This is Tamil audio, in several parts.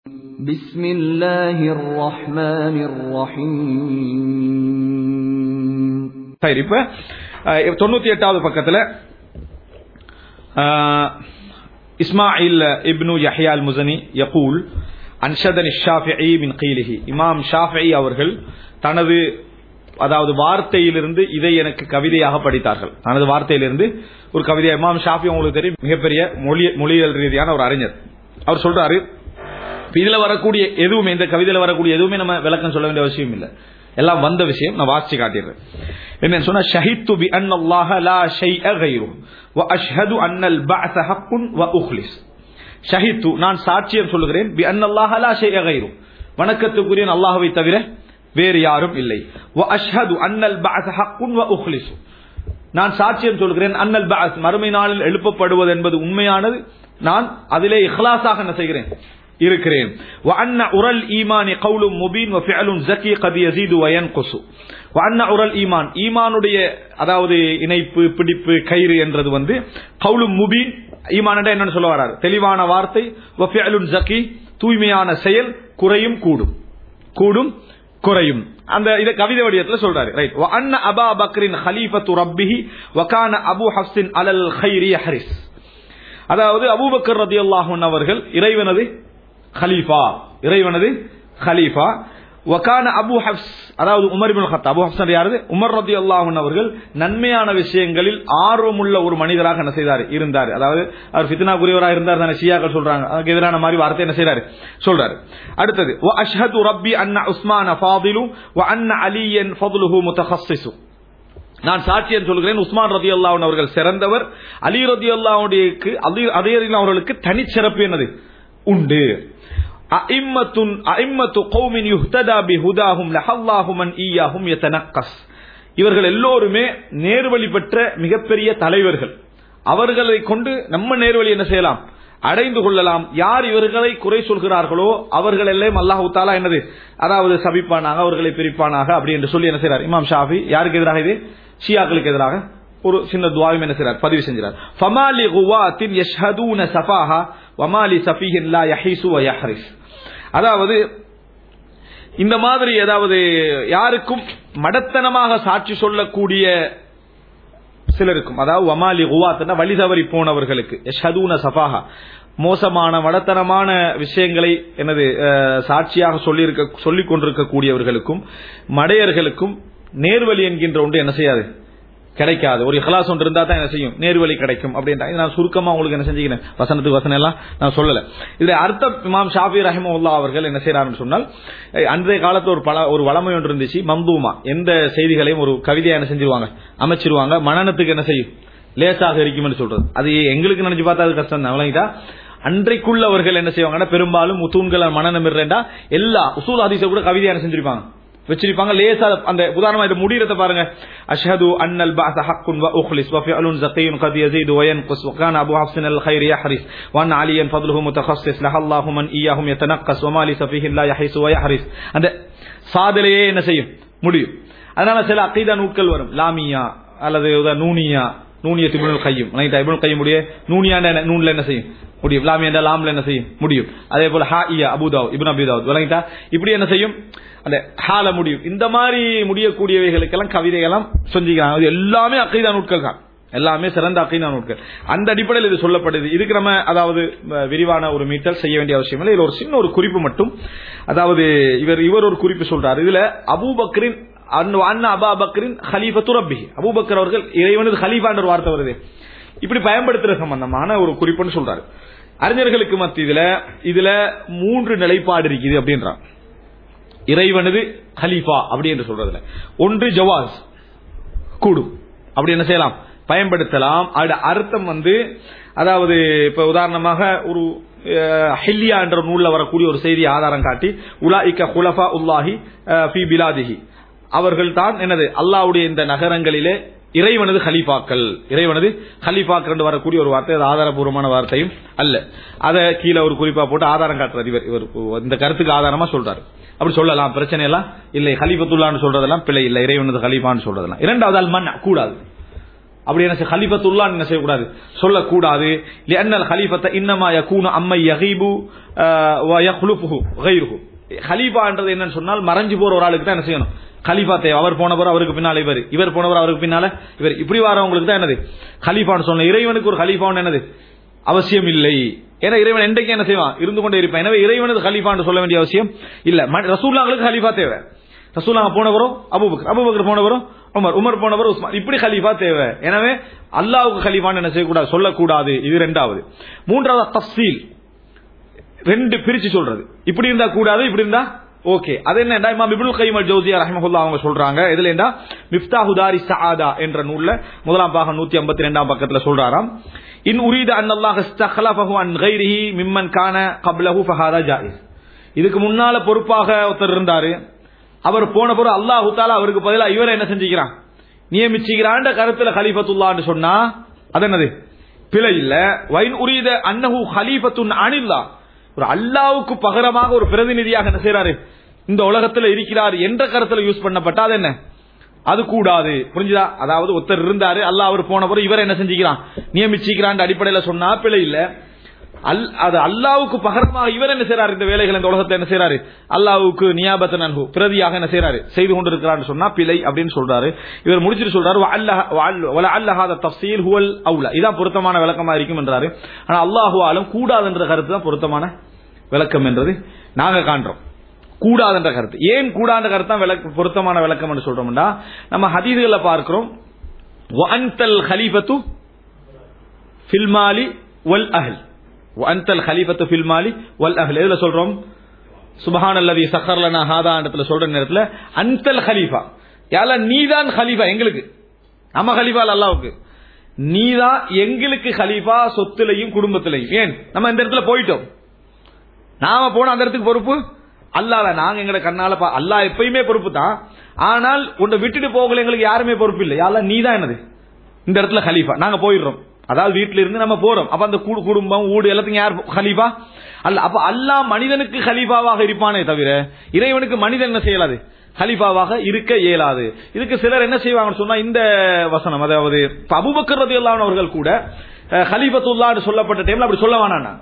بسم الله الرحمن الرحيم சரி இப்ப அஹ், தொண்ணூத்தி எட்டாவது பக்கத்துல அஹ், இஸ்மாயில் இப்னு யஹ்யா அல் முசனி யகூல் அன்ஷதன் ஷாஃபிஇ மின் கீலிஹி இமாம் ஷாஃபிஇ அவர்கள் தனது அதாவது வார்த்தையிலிருந்து இதை எனக்கு கவிதையாக படித்தார்கள் தனது வார்த்தையிலிருந்து ஒரு கவிதை இமாம் ஷாஃபி உங்களுக்கு தெரியும் மிகப்பெரிய மொழி மொழியியல் ரீதியான ஒரு அறிஞர் அவர் சொல்றாரு இப்ப இதுல வரக்கூடிய எதுவுமே இந்த கவிதையில வரக்கூடிய எதுவுமே நம்ம விளக்கம் சொல்ல வேண்டிய அவசியம் இல்லை எல்லாம் வந்த விஷயம் நான் வாசிச்சு காட்டிடுறேன் என்ன சொன்னா ஷஹித்து பி அன் அல்லாஹ லா ஷைஅ கைரு வ அஷ்ஹது அன்னல் பஅஸ ஹக்குன் வ உஹ்லிஸ் ஷஹித்து நான் சாட்சியம் சொல்லுகிறேன் பி அன் அல்லாஹ லா ஷைஅ கைரு வணக்கத்துக்குரிய அல்லாஹ்வை தவிர வேறு யாரும் இல்லை வ அஷ்ஹது அன்னல் பஅஸ ஹக்குன் வ உஹ்லிஸ் நான் சாட்சியம் சொல்கிறேன் அன்னல் பஅஸ் மறுமை நாளில் எழுப்பப்படுவது என்பது உண்மையானது நான் அதிலே இஹ்லாஸாக என்ன செய்கிறேன் இருக்கிறேன் وأن أرى الإيمان قول مبين وفعل زكي قد يزيد وينقص وأن أرى الإيمان ஈமானுடைய அதாவது இணைப்பு பிடிப்பு கயிறு என்றது வந்து கவுலும் முபீன் ஈமான் என்னன்னு சொல்ல வராரு தெளிவான வார்த்தை وفعل زكي தூய்மையான செயல் குறையும் கூடும் கூடும் குறையும் அந்த இத கவிதை வடிவத்துல சொல்றாரு ரைட் அன்ன அபா பக்ரின் ஹலீஃபத்து ரப்பிஹி வகான அபு ஹப்ஸின் அலல் ஹைரி ஹரிஸ் அதாவது அபூபக்கர் ரதியல்லாஹு அவர்கள் இறைவனது ஹலீஃபா இறைவனது ஹலீஃபா வகான அபு ஹப்ஸ் அதாவது உமர் இப்னு ஹத்தா அபு ஹப்ஸ் யாரு உமர் ரதி அல்லாஹன் அவர்கள் நன்மையான விஷயங்களில் ஆர்வமுள்ள ஒரு மனிதராக என்ன செய்தார் இருந்தார் அதாவது அவர் ஃபித்னா குரியவராக இருந்தார் தானே ஷியாக்கள் சொல்றாங்க அதுக்கு எதிரான மாதிரி வார்த்தை என்ன செய்யறாரு சொல்றாரு அடுத்தது வ அஷ்ஹது ரப்பி அன்ன உஸ்மான ஃபாதிலு வ அன்ன அலியன் ஃபதுலுஹு முத்தஹஸ்ஸிசு நான் சாட்சியம் சொல்கிறேன் உஸ்மான் ரதி அல்லாஹன் அவர்கள் சிறந்தவர் அலி ரதி அல்லாவுடையக்கு அலி அதே அவர்களுக்கு தனிச்சிறப்பு என்னது உண்டு அஇம்மத்துன் அஇம்மத்து கௌமின் யுஹ்ததா பிஹுதாஹும் லஹல்லாஹு மன் ஈயாஹும் யதனக்கஸ் இவர்கள் எல்லோருமே நேர்வழி பெற்ற மிகப்பெரிய தலைவர்கள் அவர்களை கொண்டு நம்ம நேர்வழி என்ன செய்யலாம் அடைந்து கொள்ளலாம் யார் இவர்களை குறை சொல்கிறார்களோ அவர்கள் எல்லாம் அல்லாஹு தாலா என்னது அதாவது சபிப்பானாக அவர்களை பிரிப்பானாக அப்படி என்று சொல்லி என்ன செய்றார் இமாம் ஷாஃபி யாருக்கு எதிராக இது ஷியாக்களுக்கு எதிராக ஒரு சின்ன துவாவும் என்ன செய்றார் பதிவு செஞ்சார் ஃபமாலி குவாத்தின் யஷ்ஹதூன சஃபாஹா வமாலி சஃபீஹின் லா யஹீசு வ யஹ்ரிஸ் அதாவது இந்த மாதிரி ஏதாவது யாருக்கும் மடத்தனமாக சாட்சி சொல்லக்கூடிய சிலருக்கும் அதாவது வமாலி குவாத்னா வழி தவறி போனவர்களுக்கு யஷ்ஹதூன சஃபாஹா மோசமான மடத்தனமான விஷயங்களை எனது அஹ், சாட்சியாக சொல்லியிருக்க சொல்லிக் கொண்டிருக்கக்கூடியவர்களுக்கும் மடையர்களுக்கும் நேர்வழி என்கின்ற ஒன்று என்ன செய்யாது கிடைக்காது ஒரு இஹ்லாஸ் ஒன்று இருந்தா தான் என்ன செய்யும் நேர்வழி கிடைக்கும் அப்படின்றா இது நான் சுருக்கமா உங்களுக்கு என்ன செஞ்சுக்கிறேன் வசனத்துக்கு வசனம் எல்லாம் நான் சொல்லல இதுல அர்த்தம் இமாம் ஷாஃபி ரஹிமுல்லா அவர்கள் என்ன செய்யறாருன்னு சொன்னால் அஹ், அன்றைய காலத்துல ஒரு பல ஒரு வளமை ஒன்று இருந்துச்சு மந்தூமா எந்த செய்திகளையும் ஒரு கவிதையா என்ன செஞ்சிருவாங்க அமைச்சிருவாங்க மனநத்துக்கு என்ன செய்யும் லேசாக இருக்கும்னு சொல்றது அது எங்களுக்கு நினைச்சு பார்த்தா அது கஷ்டம் தான் விளங்கிட்டா அன்றைக்குள்ளவர்கள் என்ன செய்வாங்கன்னா பெரும்பாலும் முத்தூன்கள் மனநம் இருந்தா எல்லா உசூல் ஹதீஸை கூட கவிதையா என்ன செஞ்சிருப்பாங்க வச்சிருப்பாங்க லேசா அந்த உதாரணமா இது முடியறத பாருங்க அஷ்ஹது அன்னல் பஅஸ ஹக்குன் வ உக்லிஸ் வ ஃபிஅலுன் ஸகீன் قد يزيد وينقص وكان ابو حفص الخير يحرس وان عليا فضله متخصص لها الله من اياهم يتنقص وما ليس فيه لا يحيس ويحرس அந்த சாதலையே என்ன செய்யும் முடியும் அதனால சில அகீதா நூட்கள் வரும் லாமியா அல்லது உதா நூனியா நூனிய திபுல் கையும் இபுல் கையும் முடிய நூனியாண்ட நூன்ல என்ன செய்யும் முடியும் லாமியா லாம்ல என்ன செய்யும் முடியும் அதே போல ஹாஇயா அபுதாவ் இப்னு அபிதாவ் விளங்கிட்டா இப்படி என்ன செய்யும் அந்த ஹால முடியும் இந்த மாதிரி முடியக்கூடியவைகளுக்கெல்லாம் கவிதைகள்லாம் செஞ்சுக்கிறாங்க அது எல்லாமே அக்கீதா நூட்கள் தான் எல்லாமே சிறந்த அக்கீதா நூட்கள் அந்த அடிப்படையில் இது சொல்லப்படுது இதுக்கு நம்ம அதாவது அஹ், விரிவான ஒரு மீட்டல் செய்ய வேண்டிய அவசியம் இல்லை இதுல ஒரு சின்ன ஒரு குறிப்பு மட்டும் அதாவது இவர் இவர் ஒரு குறிப்பு சொல்றாரு இதுல அபூபக்கரின் அன்னு- அண்ணா அபா பக்கரின் ஹலீஃபா துரப்பி அபூபக்கர் அவர்கள் இறைவனது ஹலீஃபான்ற ஒரு வார்த்தை வருது இப்படி பயன்படுத்துற சம்பந்தமான ஒரு குறிப்புன்னு சொல்றாரு அறிஞர்களுக்கு மத்தியில இதுல மூன்று நிலைப்பாடு இருக்குது அப்படின்றான் இறைவனது ஹலீஃபா அப்படி என்று சொல்றதுல ஒன்று ஜவாஸ் கூடும் அப்படி என்ன செய்யலாம் பயன்படுத்தலாம் அது அர்த்தம் வந்து அதாவது இப்ப உதாரணமாக ஒரு அஹ், ஹில்லியா என்ற நூல்ல வரக்கூடிய ஒரு செய்தி ஆதாரம் காட்டி உலாஇக்க ஹுலஃபா உல்லாஹி அஹ், ஃபி பிலாதிஹி அவர்கள் தான் என்னது அல்லாஹ்வுடைய இந்த நகரங்களிலே இறைவனது ஹலீஃபாக்கள் இறைவனது ஹலீஃபாக்கள் என்று வரக்கூடிய ஒரு வார்த்தை அது ஆதாரபூர்வமான வார்த்தையும் அல்ல அதை கீழே ஒரு குறிப்பா போட்டு ஆதாரம் காட்டுறார் இவர் இவர் இந்த கருத்துக்கு ஆதாரமா சொல்றாரு அப்படி சொல்லலாம் பிரச்சனை எல்லாம் இல்லை ஹலீஃபத்துல்லான்னு சொல்றதெல்லாம் பிழை இல்லை இறைவனது ஹலீஃபான்னு சொல்றதெல்லாம் இரண்டாவது அல் மன் கூடாது அப்படி என்ன செய்ய ஹலிஃபத்துல்லா என்ன செய்யக்கூடாது சொல்லக்கூடாது லிஅன்னல் ஹலீஃபத்த இன்னமா யகூனு அம்மை யகீபு வ யஹ்லுஃபுஹு கைருஹு ஹலீஃபான்றது என்னன்னு சொன்னால் மறைஞ்சு போற ஒரு ஆளுக்கு தான் என்ன செய்யணும் ஹலீஃபா தேவை அவர் போனவர் அவருக்கு பின்னால இவர் இவர் போனவர் அவருக்கு பின்னால இவர் இப்படி வரவங்களுக்கு தான் என்னது ஹலீஃபான்னு சொன்ன இறைவனுக்கு ஒரு ஹலீஃபான்னு என்னது அவசியம் இல்லை ஏன்னா இறைவன் என்றைக்கு என்ன செய்வான் இருந்து கொண்டே இருப்பான் எனவே இறைவனுக்கு ஹலீஃபான்னு சொல்ல வேண்டிய அவசியம் இல்ல ம- ரசூலுல்லாஹ்களுக்கு ஹலீஃபா தேவை ரசூலுல்லாஹ் போனவரும் அபூபக்கர் அபூபக்கர் போனவரும் உமர் உமர் போனவர் உஸ்மான் இப்படி ஹலீஃபா தேவை எனவே அல்லாஹ்வுக்கு ஹலீஃபான்னு என்ன செய்யக்கூடாது சொல்லக்கூடாது இது ரெண்டாவது மூன்றாவது தஃசீல் ரெண்டு பிரிச்சு சொல்றது இப்படி இருந்தா கூடாது இப்படி இருந்தா ஓகே அது என்னடா இமாம் இப்னுல் கைம் அல் ஜௌசியா ரஹ்மஹுல்லா அவங்க சொல்றாங்க இதுல என்ன மிஃப்தாஹு தாரி சஆதா என்ற நூல்ல முதலாம் பாகம் 152 ரெண்டாம் பக்கத்துல சொல்றாராம் இன் உரீத அன் அல்லாஹ் இஸ்தக்லஃபஹு அன் கைரிஹி மிம்மன் கான கப்லஹு ஃபஹாதா ஜாயிஸ் இதுக்கு முன்னால பொறுப்பாக ஒருத்தர் இருந்தாரு அவர் போன பிறகு அல்லாஹ் தாலா அவருக்கு பதிலா இவரை என்ன செஞ்சுக்கிறான் நியமிச்சுக்கிறான்ற கருத்துல ஹலீஃபத்துல்லான்னு சொன்னா அது என்னது பிழை இல்ல வைன் உரீத அன்னஹு ஹலீஃபத்துன் அனில்லா ஒரு அல்லாவுக்கு பகரமாக ஒரு பிரதிநிதியாக என்ன செய்யறாரு இந்த உலகத்துல இருக்கிறார் என்ற கருத்துல யூஸ் பண்ணப்பட்டா அது என்ன அது கூடாது புரிஞ்சுதா அதாவது ஒருத்தர் இருந்தாரு அல்லாஹ் அவர் போன பிறகு இவர் என்ன செஞ்சுக்கிறான் நியமிச்சுக்கிறான் அடிப்படையில சொன்னா பிழை இல்ல அல் அது அல்லாவுக்கு பகரமாக இவர் என்ன செய்றாரு இந்த வேலைகள் இந்த உலகத்தை என்ன செய்றாரு அல்லாவுக்கு நியாபத்த நன்கு பிரதியாக என்ன செய்றாரு செய்து கொண்டிருக்கிறான்னு சொன்னா பிழை அப்படின்னு சொல்றாரு இவர் முடிச்சிட்டு சொல்றாரு அல்லஹாத தப்சீல் ஹுவல் அவுல இதான் பொருத்தமான விளக்கமா இருக்கும் என்றாரு ஆனா அல்லாஹு ஆலம் கூடாதுன்ற கருத்து தான் பொருத்தமான விளக்கம் என்றது நாங்க காண்றோம் கூடாதுன்ற கருத்து ஏன் கூடாத கருத்து தான் விளக்க பொருத்தமான விளக்கம் என்று சொல்றோம்னா நம்ம ஹதீதுகளை பார்க்கிறோம் வஅன்தல் ஹலீஃபத்து ஃபில் மாலி வல் அஹல் வஅன்தல் ஹலீஃபத்து ஃபில் மாலி வல் அஹல் எதுல சொல்றோம் சுபஹான் அல்லதி சஹர் லனா ஹாதா இடத்துல சொல்ற நேரத்துல அன்தல் ஹலீஃபா யால நீதான் ஹலீஃபா எங்களுக்கு நம்ம ஹலீஃபா இல்ல அல்லாவுக்கு நீதான் எங்களுக்கு ஹலீஃபா சொத்துலையும் குடும்பத்திலையும் ஏன் நம்ம இந்த இடத்துல போயிட்டோம் நாம போன அந்த இடத்துக்கு பொறுப்பு அல்லாத நாங்க எங்கட கண்ணால பா அல்லாஹ் எப்பயுமே பொறுப்பு தான் ஆனால் உன்னை விட்டுட்டு போகல எங்களுக்கு யாருமே பொறுப்பு இல்லை யாரெல்லாம் நீ தான் என்னது இந்த இடத்துல ஹலீஃபா நாங்க போயிடுறோம் அதாவது வீட்டுல இருந்து நம்ம போறோம் அப்ப அந்த கூடு குடும்பம் ஊடு எல்லாத்துக்கும் யார் ஹலீஃபா அல்ல அப்ப அல்லாஹ் மனிதனுக்கு ஹலீஃபாவாக இருப்பானே தவிர இறைவனுக்கு மனிதன் என்ன செய்யலாது ஹலீஃபாவாக இருக்க இயலாது இதுக்கு சிலர் என்ன செய்வாங்கன்னு சொன்னா இந்த வசனம் அதாவது இப்ப அபூபக்கர் ரலியல்லாஹு அவர்கள் கூட அஹ், ஹலீஃபத்துல்லான்னு சொல்லப்பட்ட டைம்ல அப்படி சொல்ல வேணாம்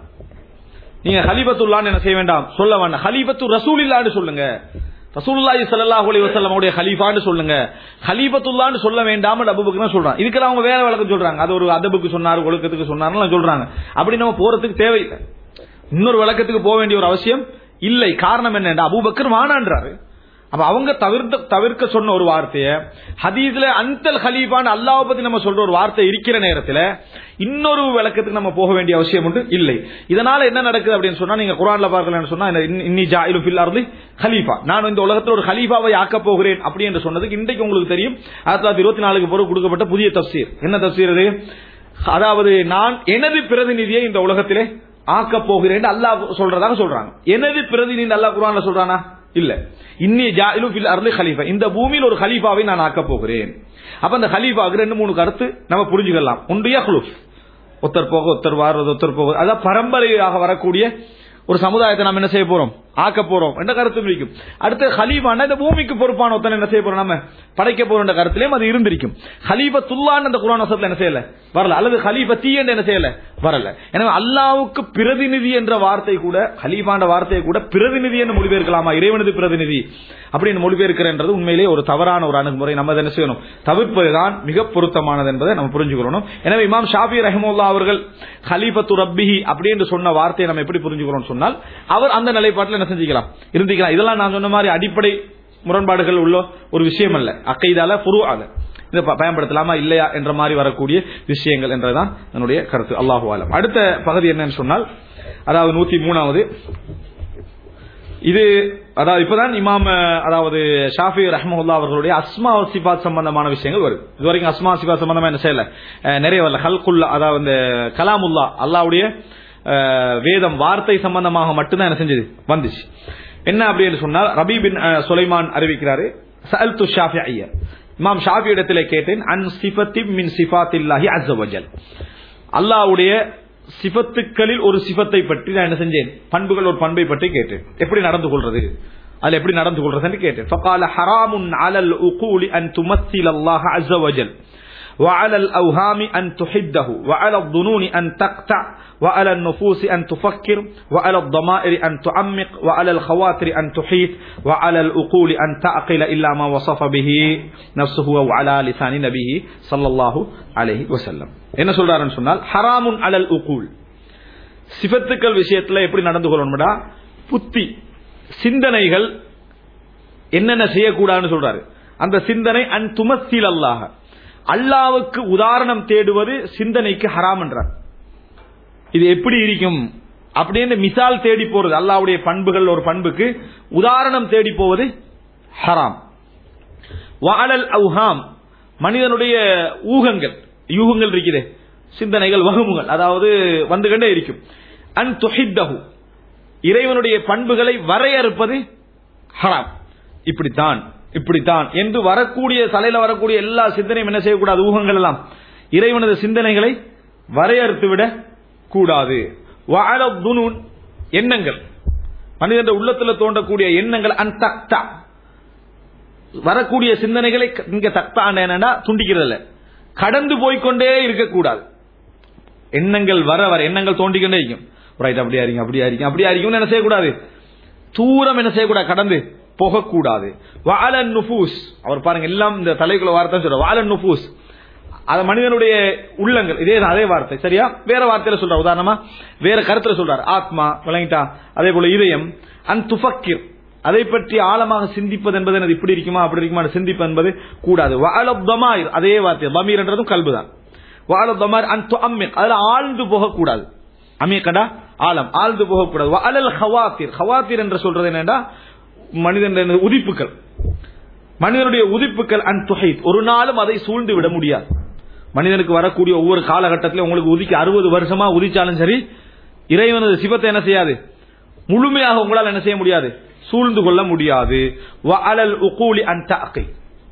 நீங்க ஹலீபத்துல்லான்னு என்ன செய்ய வேண்டாம் சொல்ல வேண்டாம் ஹலீபத்து ரசூலில்லான்னு சொல்லுங்க ரசூலுல்லாஹி ஸல்லல்லாஹு அலைஹி வஸல்லம் உடைய ஹலீஃபான்னு சொல்லுங்க ஹலீபத்துல்லான்னு சொல்ல வேண்டாம்னு அபூபக்கர் தான் சொல்றாங்க இதுக்கு அவங்க வேற விளக்கம் சொல்றாங்க அது ஒரு அதபுக்கு சொன்னார் ஒழுக்கத்துக்கு சொன்னார்னு சொல்றாங்க அப்படி நம்ம போறதுக்கு தேவையில்லை இன்னொரு விளக்கத்துக்கு போக வேண்டிய ஒரு அவசியம் இல்லை காரணம் என்னன்னா அபூபக்கர் வானான்றாரு அப்ப அவங்க தவிர்த்த தவிர்க்க சொன்ன ஒரு வார்த்தைய ஹதீஸ்ல அந்தல் ஹலீஃபான் அல்லாஹ் பத்தி நம்ம சொல்ற ஒரு வார்த்தை இருக்கிற நேரத்துல இன்னொரு விளக்கத்துக்கு நம்ம போக வேண்டிய அவசியம் உண்டு இல்லை இதனால என்ன நடக்குது அப்படின்னு சொன்னா நீங்க குரான்ல பார்க்கலன்னு சொன்னா இந்த இன்னி- இன்னி ஜாயிலு ஃபில் அர்லி ஹலீஃபா நான் இந்த உலகத்துல ஒரு ஹலீஃபாவை ஆக்க போகிறேன் அப்படி என்று சொன்னதுக்கு இன்றைக்கு உங்களுக்கு தெரியும் ஆயிரத்தி தொள்ளாயிரத்தி இருபத்தி நாலுக்கு பிறகு கொடுக்கப்பட்ட புதிய தப்சீர் என்ன தப்சீர் அது அதாவது நான் எனது பிரதிநிதியை இந்த உலகத்திலே ஆக்க போகிறேன் அல்லாஹ் சொல்றதாக சொல்றாங்க எனது பிரதிநிதி அல்லாஹ் குரான்ல சொல்றானா இல்ல இன்னி ஜாயிலு ஃபில் அர்லி ஹலீஃபா இந்த பூமியில் ஒரு ஹலீஃபாவை நான் ஆக்க போகிறேன் அப்ப அந்த ஹலீஃபாவுக்கு ரெண்டு மூணு கருத்து நம்ம புரிஞ்சுக்கலாம் ஒன்று யஹ்லுஃப் ஒருத்தர் போக ஒருத்தர் வாடுறது ஒருத்தர் போக அதான் பரம்பரையாக வரக்கூடிய ஒரு சமுதாயத்தை நம்ம என்ன செய்ய போறோம் ஆக்க போறோம் என்ற கருத்து இருக்கும் அடுத்து ஹலீஃபான இந்த பூமிக்கு பொறுப்பான ஒருத்தன் என்ன செய்ய போறோம் நம்ம படைக்க போறோம் என்ற கருத்திலையும் அது இருந்திருக்கும் ஹலீஃபத்துல்லான்னு அந்த குரான் வசத்துல என்ன செய்யல வரல அல்லது ஹலீஃபத்தி என்று என்ன செய்யல வரல எனவே அல்லாவுக்கு பிரதிநிதி என்ற வார்த்தை கூட ஹலீஃபான்ற வார்த்தையை கூட பிரதிநிதி என்று மொழிபெயர்க்கலாமா இறைவனது பிரதிநிதி அப்படின்னு மொழிபெயர்க்கிறன்றது உண்மையிலேயே ஒரு தவறான ஒரு அணுகுமுறை நம்ம அதை என்ன செய்யணும் தவிர்ப்பதுதான் மிக பொருத்தமானது என்பதை நம்ம புரிஞ்சுக்கணும் எனவே இமாம் ஷாஃபி ரஹிமுல்லா அவர்கள் ஹலீஃபத்து ரப்பிஹி அப்படி என்று சொன்ன வார்த்தையை நம்ம எப்படி புரிஞ்சுக்கிறோம் சொன்னால் அவர் அந்த நிலைப்பாட்டில் என்ன செஞ்சுக்கலாம் இருந்திக்கலாம் இதெல்லாம் நான் சொன்ன மாதிரி அடிப்படை முரண்பாடுகள் உள்ள ஒரு விஷயம் அல்ல அக்கைதால புரு ஆல இதை ப- பயன்படுத்தலாமா இல்லையா என்ற மாதிரி வரக்கூடிய விஷயங்கள் என்றதான் என்னுடைய கருத்து அல்லாஹு ஆலம் அடுத்த பகுதி என்னன்னு சொன்னால் அதாவது நூத்தி மூணாவது இது அதாவது இப்பதான் இமாம் அஹ், அதாவது ஷாஃபி ரஹ்மஹுல்லா அவர்களுடைய அஸ்மா சிபாத் சம்பந்தமான விஷயங்கள் வருது இது வரைக்கும் அஸ்மா சிபாத் சம்பந்தமா என்ன செய்யல அஹ், நிறைய வரல ஹல்குல்லா அதாவது இந்த கலாமுல்லா அல்லாவுடைய அஹ், வேதம் வார்த்தை சம்பந்தமாக மட்டும்தான் என்ன செஞ்சது வந்துச்சு என்ன அப்படின்னு சொன்னால் ரபி பின் அஹ், சுலைமான் அறிவிக்கிறாரு சஅல்து ஷாஃபிஐய இமாம் ஷாஃபி இடத்திலே கேட்டேன் அன் சிஃபத்தி மின் சிஃபாத்தில்லாஹி அஸ்ஸவஜல் அல்லாஹ்வுடைய சிபத்துக்களில் ஒரு சிபத்தை பற்றி நான் என்ன செஞ்சேன் பண்புகள் ஒரு பண்பை பற்றி கேட்டேன் எப்படி நடந்து கொள்றது அதுல எப்படி நடந்து கொள்றதுன்னு கேட்டேன் ஃபகால ஹராமுன் அலல் உகூலி அன் துமத்தில் அல்லாஹ் அஸ்ஸவஜல் وعلى الأوهام أن تحده وعلى الظنون أن تقطع وعلى النفوس أن تفكر وعلى الضمائر أن تعمق وعلى الخواطر أن تحيط وعلى الأقول أن تعقل إلا ما وصف به نفسه وعلى لسان نبيه صلى الله عليه وسلم என்ன சொல்றாருன்னு சொன்னால் ஹராமுன் அலல் உகூல் சிபத்துக்கள் விஷயத்துல எப்படி நடந்து கொள்ளணும்டா புத்தி சிந்தனைகள் என்னென்ன செய்யக்கூடாதுன்னு சொல்றாரு அந்த சிந்தனை அன் துமஸ்தில் அல்லாஹ அல்லாவுக்கு உதாரணம் தேடுவது சிந்தனைக்கு ஹராம் என்றார் இது எப்படி இருக்கும் அப்படின்னு மிசால் தேடி போறது அல்லாவுடைய பண்புகள் ஒரு பண்புக்கு உதாரணம் தேடி போவது ஹராம் வாழல் அவுஹாம் மனிதனுடைய ஊகங்கள் யூகங்கள் இருக்கிறே சிந்தனைகள் வகுமுகள் அதாவது வந்து கொண்டே இருக்கும் அன் துஹித்தஹு இறைவனுடைய பண்புகளை வரையறுப்பது ஹராம் இப்படித்தான் இப்படித்தான் என்று வரக்கூடிய தலையில வரக்கூடிய எல்லா சிந்தனையும் என்ன செய்யக்கூடாது ஊகங்கள் எல்லாம் இறைவனது சிந்தனைகளை வரையறுத்து விட கூடாது வாழ துனூன் எண்ணங்கள் மனிதன் உள்ளத்துல தோன்றக்கூடிய எண்ணங்கள் அன் தக்தா வரக்கூடிய சிந்தனைகளை இங்க தக்தா என்னன்னா துண்டிக்கிறதில்ல கடந்து போய்க்கொண்டே இருக்கக்கூடாது எண்ணங்கள் வர வர எண்ணங்கள் தோண்டிக்கொண்டே இருக்கும் ரைட் அப்படியா இருங்க அப்படியா இருங்க அப்படியா இருக்கும்னு என்ன செய்யக்கூடாது தூரம் என்ன செய்யக்கூடாது கடந்து போகக்கூடாது வாழன் நுபூஸ் அவர் பாருங்க எல்லாம் இந்த தலைக்குள்ள வார்த்தை சொல்ற வாழன் நுபூஸ் அது மனிதனுடைய உள்ளங்கள் இதே அதே வார்த்தை சரியா வேற வார்த்தையில சொல்றார் உதாரணமா வேற கருத்துல சொல்றார் ஆத்மா விளங்கிட்டா அதே போல இதயம் அன் துஃபக்கிர் அதை பற்றி ஆழமாக சிந்திப்பது என்பது எனது இப்படி இருக்குமா அப்படி இருக்குமா சிந்திப்பது என்பது கூடாது வாழப்தமாயிர் அதே வார்த்தை பமீர் என்றதும் கல்புதான் வாழப்தமார் அன் அம்மிக் அதுல ஆழ்ந்து போகக்கூடாது அமீக்கடா ஆழம் ஆழ்ந்து போகக்கூடாது அலல் ஹவாத்தீர் ஹவாத்தீர் என்று சொல்றது என்னடா மனிதன் உதிப்புகள் மனிதனுடைய உதிப்புகள் அன் துகை ஒரு நாளும் அதை சூழ்ந்து விட முடியாது மனிதனுக்கு வரக்கூடிய ஒவ்வொரு காலகட்டத்திலும் உங்களுக்கு உதிக்க அறுபது வருஷமா உதிச்சாலும் சரி இறைவனது சிவத்தை என்ன செய்யாது முழுமையாக உங்களால் என்ன செய்ய முடியாது சூழ்ந்து கொள்ள முடியாது அலல் உகூலி அன் தகை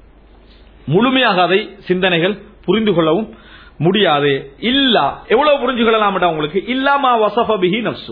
முழுமையாக அதை சிந்தனைகள் புரிந்து கொள்ளவும் முடியாது இல்லா எவ்வளவு புரிஞ்சு கொள்ளலாம் உங்களுக்கு இல்லாமா வசபிஹி நப்சு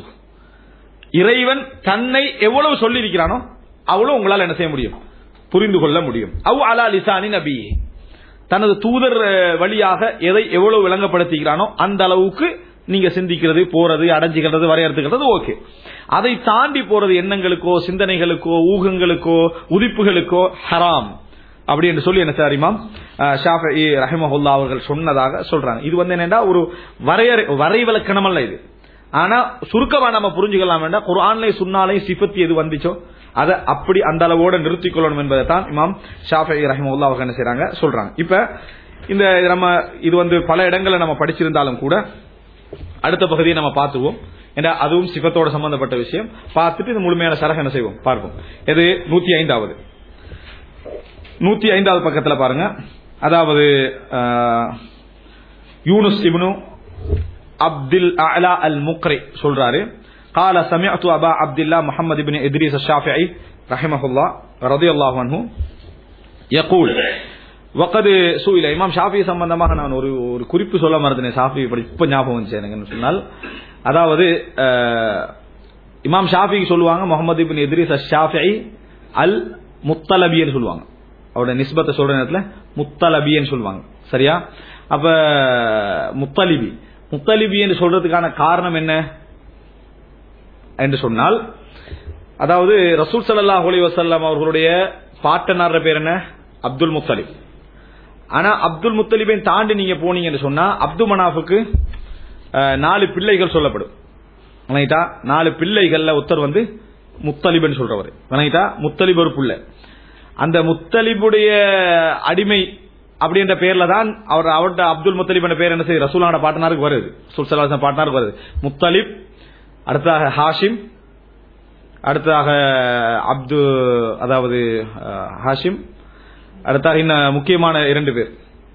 இறைவன் தன்னை எவ்வளவு சொல்லி இருக்கிறானோ அவ்வளவு உங்களால் என்ன செய்ய முடியும் புரிந்து கொள்ள முடியும் அவ் அலா லிசானி நபி தனது தூதர் வழியாக எதை எவ்வளவு விளங்கப்படுத்திக்கிறானோ அந்த அளவுக்கு நீங்க சிந்திக்கிறது போறது அடைஞ்சுக்கிறது வரையறுத்துக்கிறது ஓகே அதை தாண்டி போறது எண்ணங்களுக்கோ சிந்தனைகளுக்கோ ஊகங்களுக்கோ உதிப்புகளுக்கோ ஹராம் அப்படி என்று சொல்லி என்ன சார் இமாம் ஷாஃபி ரஹிமஹுல்லா அவர்கள் சொன்னதாக சொல்றாங்க இது வந்து என்னன்னா ஒரு வரையறை வரை விளக்கணம் அல்ல இது ஆனா சுருக்கமா நம்ம புரிஞ்சுக்கலாம் வேண்டாம் குரான்லை சுன்னாலை சிபத்தி எது வந்துச்சோ அதை அப்படி அந்த அளவோட நிறுத்திக் கொள்ளணும் என்பதை தான் இமாம் ஷாஃபி ரஹிமஹுல்லா அவங்க என்ன செய்யறாங்க சொல்றாங்க இப்ப இந்த நம்ம இது வந்து பல இடங்களை நம்ம படிச்சிருந்தாலும் கூட அடுத்த பகுதியை நம்ம பார்த்துவோம் ஏன்னா அதுவும் சிபத்தோட சம்பந்தப்பட்ட விஷயம் பார்த்துட்டு இந்த முழுமையான சரக என்ன செய்வோம் பார்ப்போம் இது நூத்தி ஐந்தாவது நூத்தி ஐந்தாவது பக்கத்துல பாருங்க அதாவது யூனுஸ் இப்னு அப்துல் அலா அல் முக்ரி சொல்றாரு قال سمعت أبا عبد الله محمد بن إدريس الشافعي رحمه الله رضي الله عنه يقول وقد سئل இமாம் ஷாஃபி சம்பந்தமாக நான் ஒரு ஒரு குறிப்பு சொல்ல மறந்தேன் ஷாஃபி இப்படி இப்ப ஞாபகம் வந்துச்சு எனக்கு சொன்னால் அதாவது இமாம் ஷாஃபி சொல்லுவாங்க முகமது இபின் இத்ரிஸ் ஷாஃபி அல் முத்தலபின்னு சொல்லுவாங்க அவருடைய நிஸ்பத்தை சொல்ற நேரத்தில் முத்தலபின்னு சொல்லுவாங்க சரியா அப்ப முத்தலிபி முத்தலிபி என்று சொல்றதுக்கான காரணம் என்ன என்று சொன்னால் அதாவது ரசூல் சல்லா அலி வசல்லாம் அவர்களுடைய பாட்டனார் பேர் என்ன அப்துல் முத்தலிப் ஆனா அப்துல் முத்தலிபை தாண்டி நீங்க போனீங்கன்னு சொன்னா அப்துல் மனாஃபுக்கு நாலு பிள்ளைகள் சொல்லப்படும் வணங்கிட்டா நாலு பிள்ளைகள்ல ஒருத்தர் வந்து முத்தலிபன் சொல்றவர் வணங்கிட்டா முத்தலிப் ஒரு பிள்ளை அந்த முத்தலிபுடைய அடிமை அப்படின்ற பேர்ல தான் அவர் அவர்கிட்ட அப்துல் முத்தலிப் என்ற பேர் என்ன செய்யுது ரசூலான பாட்டனாருக்கு வருது சுல்சலாசன் பாட்டனாருக்கு வருது முத்தலிப் அடுத்ததாக ஹாஷிம் அடுத்ததாக அப்து அதாவது ஹாஷிம் அடுத்தாக இன்னும் முக்கியமான இரண்டு பேர்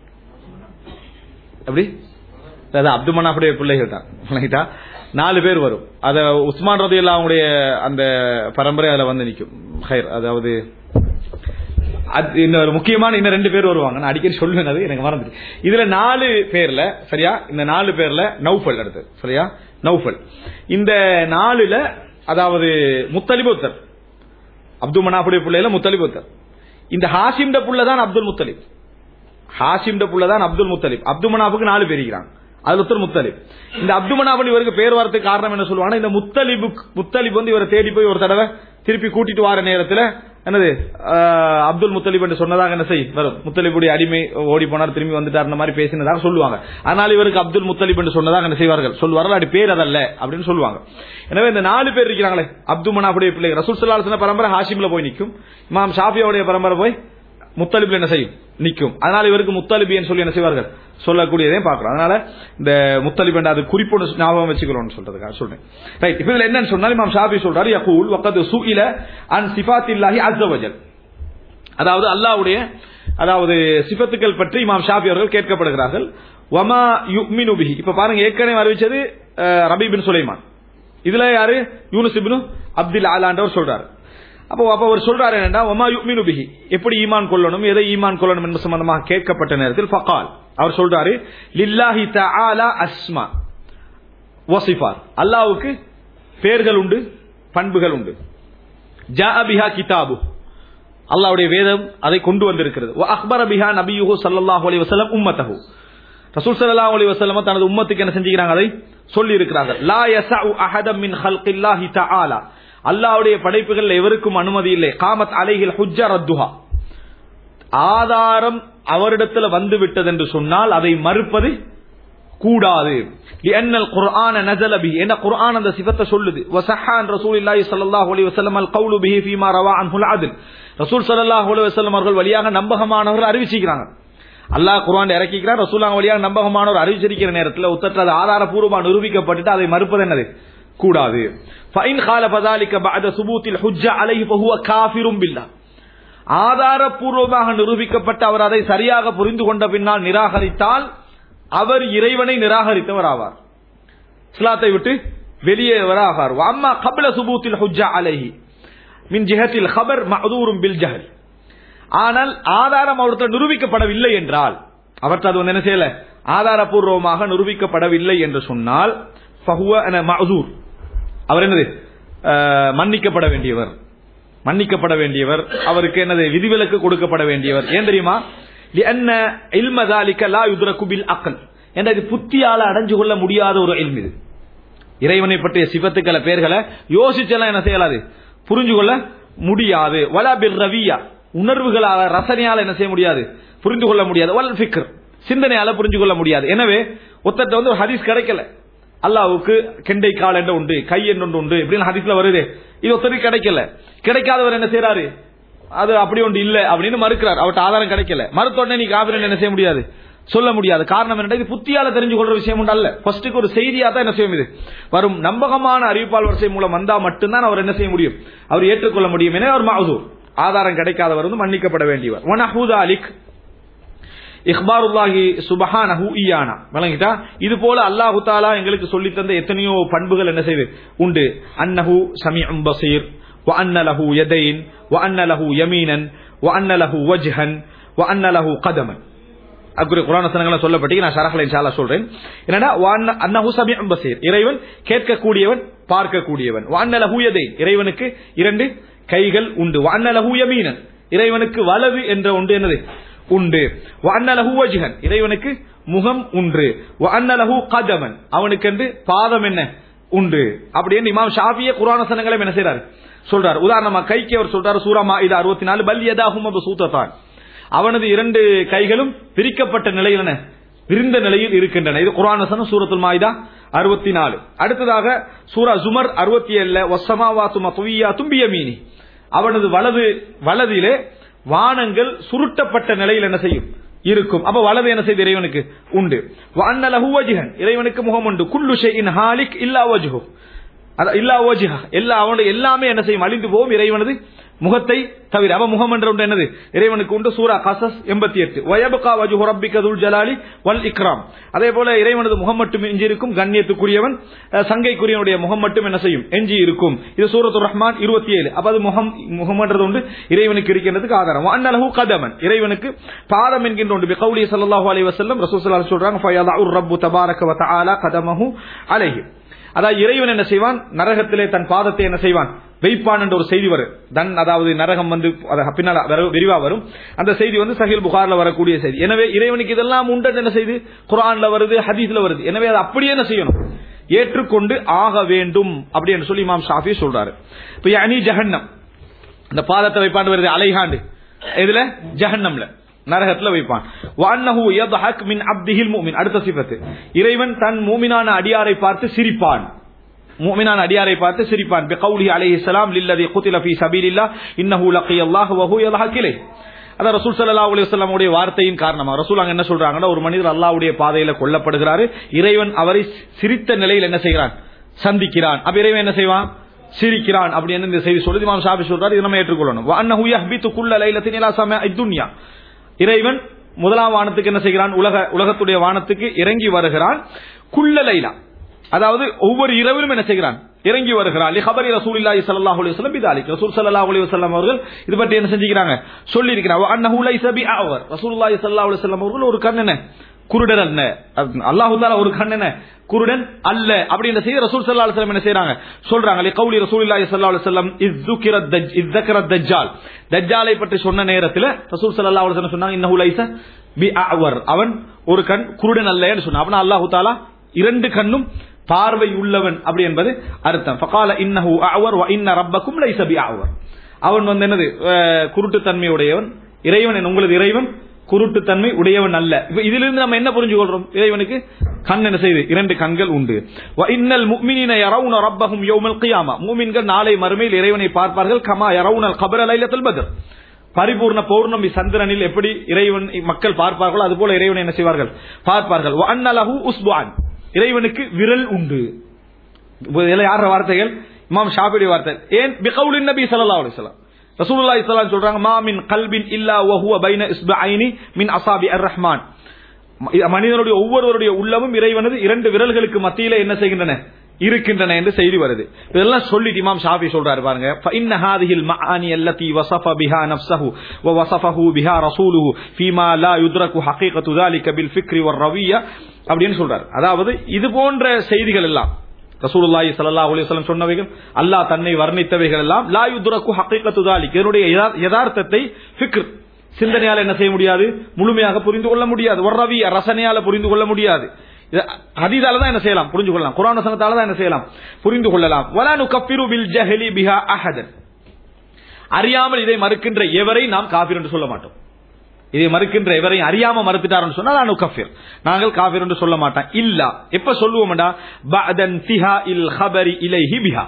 எப்படி அப்து மனாஃபுடைய பிள்ளைகள் தான் நாலு பேர் வரும் அத உஸ்மான் ரதி அவங்களுடைய அந்த பரம்பரை அதுல வந்து நிற்கும் ஹைர் அதாவது இன்னொரு முக்கியமான இன்னும் ரெண்டு பேர் வருவாங்க நான் அடிக்கடி சொல்லுவேன் அது எனக்கு மறந்துட்டு இதுல நாலு பேர்ல சரியா இந்த நாலு பேர்ல நௌஃபல் அடுத்து சரியா நௌஃபல் இந்த நாலுல அதாவது முத்தலிபுத்தர் அப்துல் மனாஃபுடைய பிள்ளைல முத்தலிபுத்தர் இந்த ஹாஷிம் புள்ள தான் அப்துல் முத்தலிப் ஹாஷிம் புள்ளதான் அப்துல் முத்தலிப் அப்துல் மனாஃபுக்கு நாலு பேர் இருக்கிறாங்க அதுல ஒருத்தர் முத்தலிப் இந்த அப்துல் மனாஃபன் இவருக்கு பேர் வரதுக்கு காரணம் என்ன சொல்லுவாங்க இந்த முத்தலிபு முத்தலிப் வந்து இவரை தேடி போய் ஒரு தடவை திருப்பி கூட்டிட்டு வர நேரத்துல என்னது ஆஹ், அப்துல் முத்தலிப் என்று சொன்னதாக என்ன செய் வரும் முத்தலிபுடைய அடிமை ஓடி போனார் திரும்பி வந்துட்டார் அந்த மாதிரி பேசினதாக சொல்லுவாங்க அதனால இவருக்கு அப்துல் முத்தலிப் என்று சொன்னதாக என்ன செய்வார்கள் சொல்வார்கள் அப்படி பேர் அதல்ல அப்படின்னு சொல்லுவாங்க எனவே இந்த நாலு பேர் இருக்கிறாங்களே அப்துல் மனாஃபுடைய பிள்ளை ரசூல் சல்லாஹ் பரம்பரை ஹாஷிம்ல போய் நிற்கும் இமாம் ஷாஃபியாவுடைய பரம்பரை போய் முத்தலிப்ல என்ன செய்யும் நிற்கும் அதனால இவருக்கு முத்தலிபின்னு சொல்லி என்ன செய்வார்கள் சொல்லக்கூடியதையும் பார்க்கிறோம் அதனால இந்த முத்தலிப் என்ற அது குறிப்போடு ஞாபகம் வச்சுக்கணும்னு சொல்றதுக்காக சொல்றேன் ரைட் இப்ப இதுல என்னன்னு சொன்னாலும் இமாம் ஷாபி சொல்றாரு யகூல் வக்கது சுஇல அன் சிஃபாத்தில்லாஹி அஸ்ஸவஜல் அதாவது அல்லாஹ்வுடைய அதாவது சிபத்துக்கள் பற்றி இமாம் ஷாஃபி அவர்கள் கேட்கப்படுகிறார்கள் வமா யுமினு பிஹி இப்ப பாருங்க ஏற்கனவே அறிவிச்சது அஹ், ரபி பின் சுலைமான் இதுல யாரு யூனுஸ் இப்னு அப்துல் ஆலாண்டவர் சொல்றாரு அப்போ அப்ப அவர் சொல்றாரு என்னன்னா ஒமா யுமினு பிஹி எப்படி ஈமான் கொள்ளணும் எதை ஈமான் கொள்ளணும் என்பது சம்பந்தமாக கேட்கப்பட்ட நேரத்தில் ஃபகால் அவர் சொல்றாரு லில்லாஹி தஆலா அஸ்மா வசிஃபார் அல்லாஹ்வுக்கு பெயர்கள் உண்டு பண்புகள் உண்டு ஜா பிஹா கிதாபு அல்லாஹ்வுடைய வேதம் அதை கொண்டு வந்திருக்கிறது வ அக்பர பிஹா நபியுஹு ஸல்லல்லாஹு அலைஹி வஸல்லம் உம்மத்தஹு ரசூல் ஸல்லல்லாஹு அலைஹி வஸல்லம் தனது உம்மத்துக்கு என்ன செஞ்சுக்கிறாங்க அதை சொல்லி இருக்கிறார்கள் லா யஸஉ அஹதம் மின் ஹல்கில்லாஹி தஆலா அல்லாஹ்வுடைய படைப்புகள் எவருக்கும் அனுமதி இல்லை காமத் அலைஹில் ஹுஜ்ஜா ரத்துஹா ஆதாரம் அவரிடத்துல வந்து விட்டது என்று சொன்னால் அதை மறுப்பது கூடாது لأن القرآن نزل به ان قرآن அந்த சிஃபத்தை சொல்லுது وصح عن رسول الله صلى الله عليه وسلم القول به فيما روى عنه العدل ரசூல் ஸல்லல்லாஹு அலைஹி வஸல்லம் அவர்கள் வழியாக நம்பகமானவர்கள் அறிவிச்சிக்கிறாங்க அல்லாஹ் குர்ஆன் இறக்கிக்கிறான் ரசூலுல்லாஹ் வழியாக நம்பகமானவர் அறிவிச்சிருக்கிற நேரத்தில் உத்தரத்தில் அது ஆதாரபூர்வமாக நிரூபிக்கப்பட்டுட்டு அதை மறுப்பது என்னது கூடாது فإن خالف ذلك بعد ثبوت الحجة عليه فهو كافر بالله ஆதாரபூர்வமாக நிரூபிக்கப்பட்ட அவர் அதை சரியாக புரிந்து கொண்ட பின்னால் நிராகரித்தால் அவர் இறைவனை நிராகரித்தவர் ஆவார் இஸ்லாத்தை விட்டு வெளியேவர் ஆகார் அம்மா கபில சுபூத்தில் ஹுஜ்ஜா அலைஹி மின் ஜிஹத்தில் ஹபர் மஹதூரும் பில் ஜஹல் ஆனால் ஆதாரம் அவர்கிட்ட நிரூபிக்கப்படவில்லை என்றால் அவர்கிட்ட அது வந்து என்ன செய்யல ஆதாரபூர்வமாக நிரூபிக்கப்படவில்லை என்று சொன்னால் ஃபஹுவ என மஹதூர் அவர் என்னது அஹ், மன்னிக்கப்பட வேண்டியவர் மன்னிக்கப்பட வேண்டியவர் அவருக்கு என்னது விதிவிலக்கு கொடுக்கப்பட வேண்டியவர் ஏன் தெரியுமா لأن علم ذلك لا يدرك بالعقل என்ற இது புத்தியால அடைஞ்சு கொள்ள முடியாத ஒரு இல்ம் இது இறைவனை பற்றிய சிவத்துக்களை பெயர்களை யோசிச்செல்லாம் என்ன செய்யலாது புரிஞ்சு கொள்ள முடியாது வலா பிர் ரவியா உணர்வுகளால ரசனையால என்ன செய்ய முடியாது புரிந்து கொள்ள முடியாது வல் ஃபிக்ர் சிந்தனையால புரிஞ்சு கொள்ள முடியாது எனவே ஒருத்தட்ட வந்து ஒரு ஹதீஸ் கிடைக்கல அல்லாவுக்கு கெண்டை கால் என்று உண்டு கை என்று ஒன்று உண்டு இப்படின்னு ஹதீஸ்ல வருது இது ஒருத்தருக்கு கிடைக்கல கிடைக்காதவர் என்ன செய்யறாரு அது அப்படி ஒன்று இல்ல அப்படின்னு மறுக்கிறார் அவர்கிட்ட ஆதாரம் கிடைக்கல மறுத்த உடனே நீ காவிரன் என்ன செய்ய முடியாது சொல்ல முடியாது காரணம் என்ன இது புத்தியால தெரிஞ்சு கொள்ற விஷயம் உண்டு அல்ல ஃபர்ஸ்ட்டுக்கு ஒரு செய்தியா தான் என்ன செய்யும் இது வரும் நம்பகமான அறிவிப்பால் வரிசை மூலம் வந்தா மட்டும்தான் அவர் என்ன செய்ய முடியும் அவர் ஏற்றுக்கொள்ள முடியும் என அவர் மகதூர் ஆதாரம் கிடைக்காதவர் வந்து மன்னிக்கப்பட வேண்டியவர் ஒனஹூதா அலிக் இஹ்பாருல்லாஹி சுபஹானஹு இயானா விளங்கிட்டா இது போல அல்லாஹு தாலா எங்களுக்கு சொல்லி தந்த எத்தனையோ பண்புகள் என்ன செய்து உண்டு அன்னஹு சமீஉம் பசீர் வ அன்ன லஹு யதைன் வ அன்ன லஹு யமீனன் வ அன்ன லஹு வஜ்ஹன் வ அன்ன லஹு கதமன் அக்குரிய குரான் வசனங்களை சொல்லப்பட்டு நான் ஷரஹ்ல இன்ஷால்லா சொல்றேன் என்னன்னா வ அன்ன- அன்னஹு சமீஉம் பசீர் இறைவன் கேட்கக்கூடியவன் பார்க்கக்கூடியவன் வ அன்ன லஹு யதைன் இறைவனுக்கு இரண்டு கைகள் உண்டு வ அன்ன லஹு யமீனன் இறைவனுக்கு வலது என்ற ஒன்று என்னது உண்டு வ அன்ன லஹு வஜ்ஹன் இறைவனுக்கு முகம் உண்டு வ அன்ன லஹு கதமன் அவனுக்கென்று பாதம் என்ன உண்டு அப்படின்னு இமாம் ஷாஃபிய குரான் வசனங்களை என்ன செய்றாரு சொல்றார் உதாரணமா கைக்கு அவர் சொல்றாரு சூரமா இது அறுபத்தி நாலு பல் எதாகும் சூத்தத்தான் அவனது இரண்டு கைகளும் பிரிக்கப்பட்ட நிலையில் என்ன விரிந்த நிலையில் இருக்கின்றன இது குர்ஆன் வசனம் சூரத்துல் மாயிதா அறுபத்தி நாலு அடுத்ததாக சூரா ஜுமர் அறுபத்தி ஏழுல ஒசமாவாத்து மத்துவியா தும்பியமீனி அவனது வலது வலதிலே வானங்கள் சுருட்டப்பட்ட நிலையில் என்ன செய்யும் இருக்கும் அப்ப வலது என்ன செய்து இறைவனுக்கு உண்டு வஅன்ன வஜ்ஹன் இறைவனுக்கு முகம் உண்டு குல்லு ஷைஇன் ஹாலிக் இல்லா வஜ்ஹு அத இல்லா வஜ்ஹ எல்லா அவனுடைய எல்லாமே என்ன செய்யும் அழிந்து போகும் இறைவனது முகத்தை தவிர அவ முகம் என்ற ஒன்று என்னது இறைவனுக்கு உண்டு சூரா கசஸ் எண்பத்தி எட்டு வயபுகா வஜு ரப்பிக துல் ஜலாலி வல் இக்ராம் அதே போல இறைவனது முகம் மட்டும் எஞ்சி இருக்கும் கண்ணியத்துக்குரியவன் அஹ், சங்கைக்குரியவனுடைய முகம் மட்டும் என்ன செய்யும் எஞ்சி இருக்கும் இது சூரத்து ரஹ்மான் இருபத்தி ஏழு அப்ப அது முகம் முகம்ன்றது உண்டு இறைவனுக்கு இருக்கின்றதுக்கு ஆதாரம் அன்னலஹு கதமன் இறைவனுக்கு பாதம் என்கின்ற ஒன்று பிகௌலி ஸல்லல்லாஹு அலைஹி வஸல்லம் ரசூல் ஸல்லல்லாஹு அலைஹி சொல்றாங்க ஃபயதஉ ரப்பு தபாரக வ தஆலா கதமஹு அலைஹி அதாவது இறைவன் என்ன செய்வான் நரகத்திலே தன் பாதத்தை என்ன செய்வான் வைப்பான் என்ற ஒரு செய்தி வரும் தன் அதாவது நரகம் வந்து அது பின்னால் வர- விரிவா வரும் அந்த செய்தி வந்து சஹில் புகார்ல வரக்கூடிய செய்தி எனவே இறைவனுக்கு இதெல்லாம் உண்டு என்ன செய்து குரான்ல வருது ஹதீஸ்ல வருது எனவே அதை அப்படியே என்ன செய்யணும் ஏற்றுக்கொண்டு ஆக வேண்டும் அப்படின்னு சொல்லி இமாம் ஷாஃபி சொல்றாரு இப்ப அனி ஜஹன்னம் இந்த பாதத்தை வைப்பாண்டு வருது அலைஹாண்டு இதுல ஜஹன்னம்ல நரகத்துல வைப்பான் வஅன்னஹு யضحك மின் அப்திஹில் முஃமின் அடுத்த சிஃபத்து இறைவன் தன் மூமினான அடியாரை பார்த்து சிரிப்பான் மூமினான அடியாரை பார்த்து சிரிப்பான் பிகௌலி அலைஹிஸ்ஸலாம் லில்லதி குத்தில ஃபீ சபீலில்லாஹ் இன்னஹு லக்கியல்லாஹு வஹு யضحك இலைஹ் அதான் ரசூல் ஸல்லல்லாஹு அலைஹி வஸல்லம் உடைய வார்த்தையின் காரணமா ரசூல் அங்க என்ன சொல்றாங்கன்னா ஒரு மனிதர் அல்லாஹ்வுடைய பாதையில கொல்லப்படுகிறாரு இறைவன் அவரை சிரித்த நிலையில் என்ன செய்கிறான் சந்திக்கிறான் அப்ப இறைவன் என்ன செய்வான் சிரிக்கிறான் அப்படின்னு இந்த செய்தி சொல்லுது இமாம் ஷாபி சொல்றாரு இது நம்ம ஏற்றுக்கொள்ளணும் வஅன்னஹு யஹ்பித்து குல்ல லைலத்தின் இலா சமாஇ துன்யா இறைவன் முதலாம் வானத்துக்கு என்ன செய்கிறான் உலக உலகத்துடைய வானத்துக்கு இறங்கி வருகிறான் குல்ல லைலா அதாவது ஒவ்வொரு இரவிலும் என்ன செய்கிறான் இறங்கி வருகிறான் லிஹபரி ரசூலுல்லாஹி ஸல்லல்லாஹு அலைஹி வஸல்லம் பிதாலிக் ரசூல் ஸல்லல்லாஹு அலைஹி வஸல்லம் அவர்கள் இது பற்றி என்ன செஞ்சுக்கிறாங்க சொல்லி இருக்கிறாங்க அன்னஹு லைஸ பிஅவர் ரசூலுல்லாஹி ஸல்லல்லாஹு அலைஹி வஸல்லம் அவர்கள் ஒரு கண் என்ன குருடன் அல்ல அல்லாஹு தாலா ஒரு கண் என்ன குருடன் அல்ல அப்படின்ற செய்தி ரசூல் ஸல்லல்லாஹு அலைஹி வஸல்லம் என்ன செய்றாங்க சொல்றாங்க லி கௌலி ரசூலுல்லாஹி ஸல்லல்லாஹு அலைஹி வஸல்லம் இஸ்துகிரத் தஜ் இஸ்தகரத் தஜ்ஜால் தஜ்ஜாலை பற்றி சொன்ன நேரத்தில் ரசூல் ஸல்லல்லாஹு அலைஹி வஸல்லம் சொன்னாங்க இன்னஹு லைஸ பிஅவர் அவன் ஒரு கண் குருடன் அல்லன்னு சொன்னான் அப்பனா அல்லாஹு தாலா இரண்டு கண்ணும் பார்வை உள்ளவன் அப்படி என்பது அர்த்தம் ஃபகால இன்னஹு அவர் வ இன்ன ரப்பக்கும் லைஸ பிஅவர் அவன் வந்து என்னது அஹ், குருட்டுத்தன்மை உடையவன் இறைவன் என்ன- உங்களது இறைவன் குருட்டுத்தன்மை உடையவன் அல்ல இப்ப இதிலிருந்து நம்ம என்ன புரிஞ்சு கொள்றோம் இறைவனுக்கு கண் என்ன செய்து இரண்டு கண்கள் உண்டு வ இன்னல் முஃமினீன யரவுன ரப்பஹும் யௌமல் கியாமா மூமின்கள் நாளை மறுமையில் இறைவனை பார்ப்பார்கள் கமா யரவுனல் கபர லைலத்துல் பத்ர் பரிபூர்ண பௌர்ணமி சந்திரனில் எப்படி இறைவன் மக்கள் பார்ப்பார்களோ அதுபோல இறைவனை என்ன செய்வார்கள் பார்ப்பார்கள் வ அன்னலஹு உஸ்புஆன் இறைவனுக்கு விரல் உண்டு இப்ப இதுல யார வார்த்தைகள் இமாம் ஷாபிடி வார்த்தை ஏன் பிகவுலின் நபி ஸல்லல்லாஹு அலைஹி வஸல்லம் ரசூலுல்லாஹி ஸல்லல்லாஹு அலைஹி சொல்றாங்க மா மின் கல்பின் இல்லா வஹுவ பைன இஸ்பஐனி மின் அஸாபி அர் ரஹ்மான் மனிதனுடைய ஒவ்வொருவருடைய உள்ளமும் இறைவனது இரண்டு விரல்களுக்கு மத்தியில என்ன செய்கின்றன இருக்கின்றன என்று செய்தி வருது இதெல்லாம் சொல்லிட்டு இமாம் ஷாஃபி சொல்றாரு பாருங்க فإن هذه المعاني التي وصف بها نفسه ووصفه بها رسوله فيما لا يدرك حقيقة ذلك بالفكر والروية அப்படின்னு சொல்றாரு அதாவது இது போன்ற செய்திகள் எல்லாம் ரசூலுல்லாஹி ஸல்லல்லாஹு அலைஹி வஸல்லம் சொன்னவைகள் அல்லாஹ் தன்னை வர்ணித்தவைகள் எல்லாம் லா யுத்ரகு ஹகீகத்து தாலிக் இதனுடைய யதா- யதார்த்தத்தை ஃபிக்ர் சிந்தனையால என்ன செய்ய முடியாது முழுமையாக புரிந்து கொள்ள முடியாது ஒரு ரவி ரசனையால புரிந்து கொள்ள முடியாது இது ஹதீஸால தான் என்ன செய்யலாம் புரிந்து கொள்ளலாம் குர்ஆன் வசனத்தால தான் என்ன செய்யலாம் புரிந்து கொள்ளலாம் வலா நுகஃபிரு பில் ஜஹலி பிஹா அஹதன் அறியாமல் இதை மறுக்கின்ற எவரை நாம் காபிர் என்று சொல்ல மாட்டோம் இதை மறுக்கின்ற எவரையும் அறியாம மறுத்துட்டாருன்னு சொன்னா நான் கஃபிர் நாங்கள் காபிர் என்று சொல்ல மாட்டோம் இல்ல எப்ப சொல்லுவோம்டா பஅதன் திஹா இல் ஹபரி இலைஹி பிஹா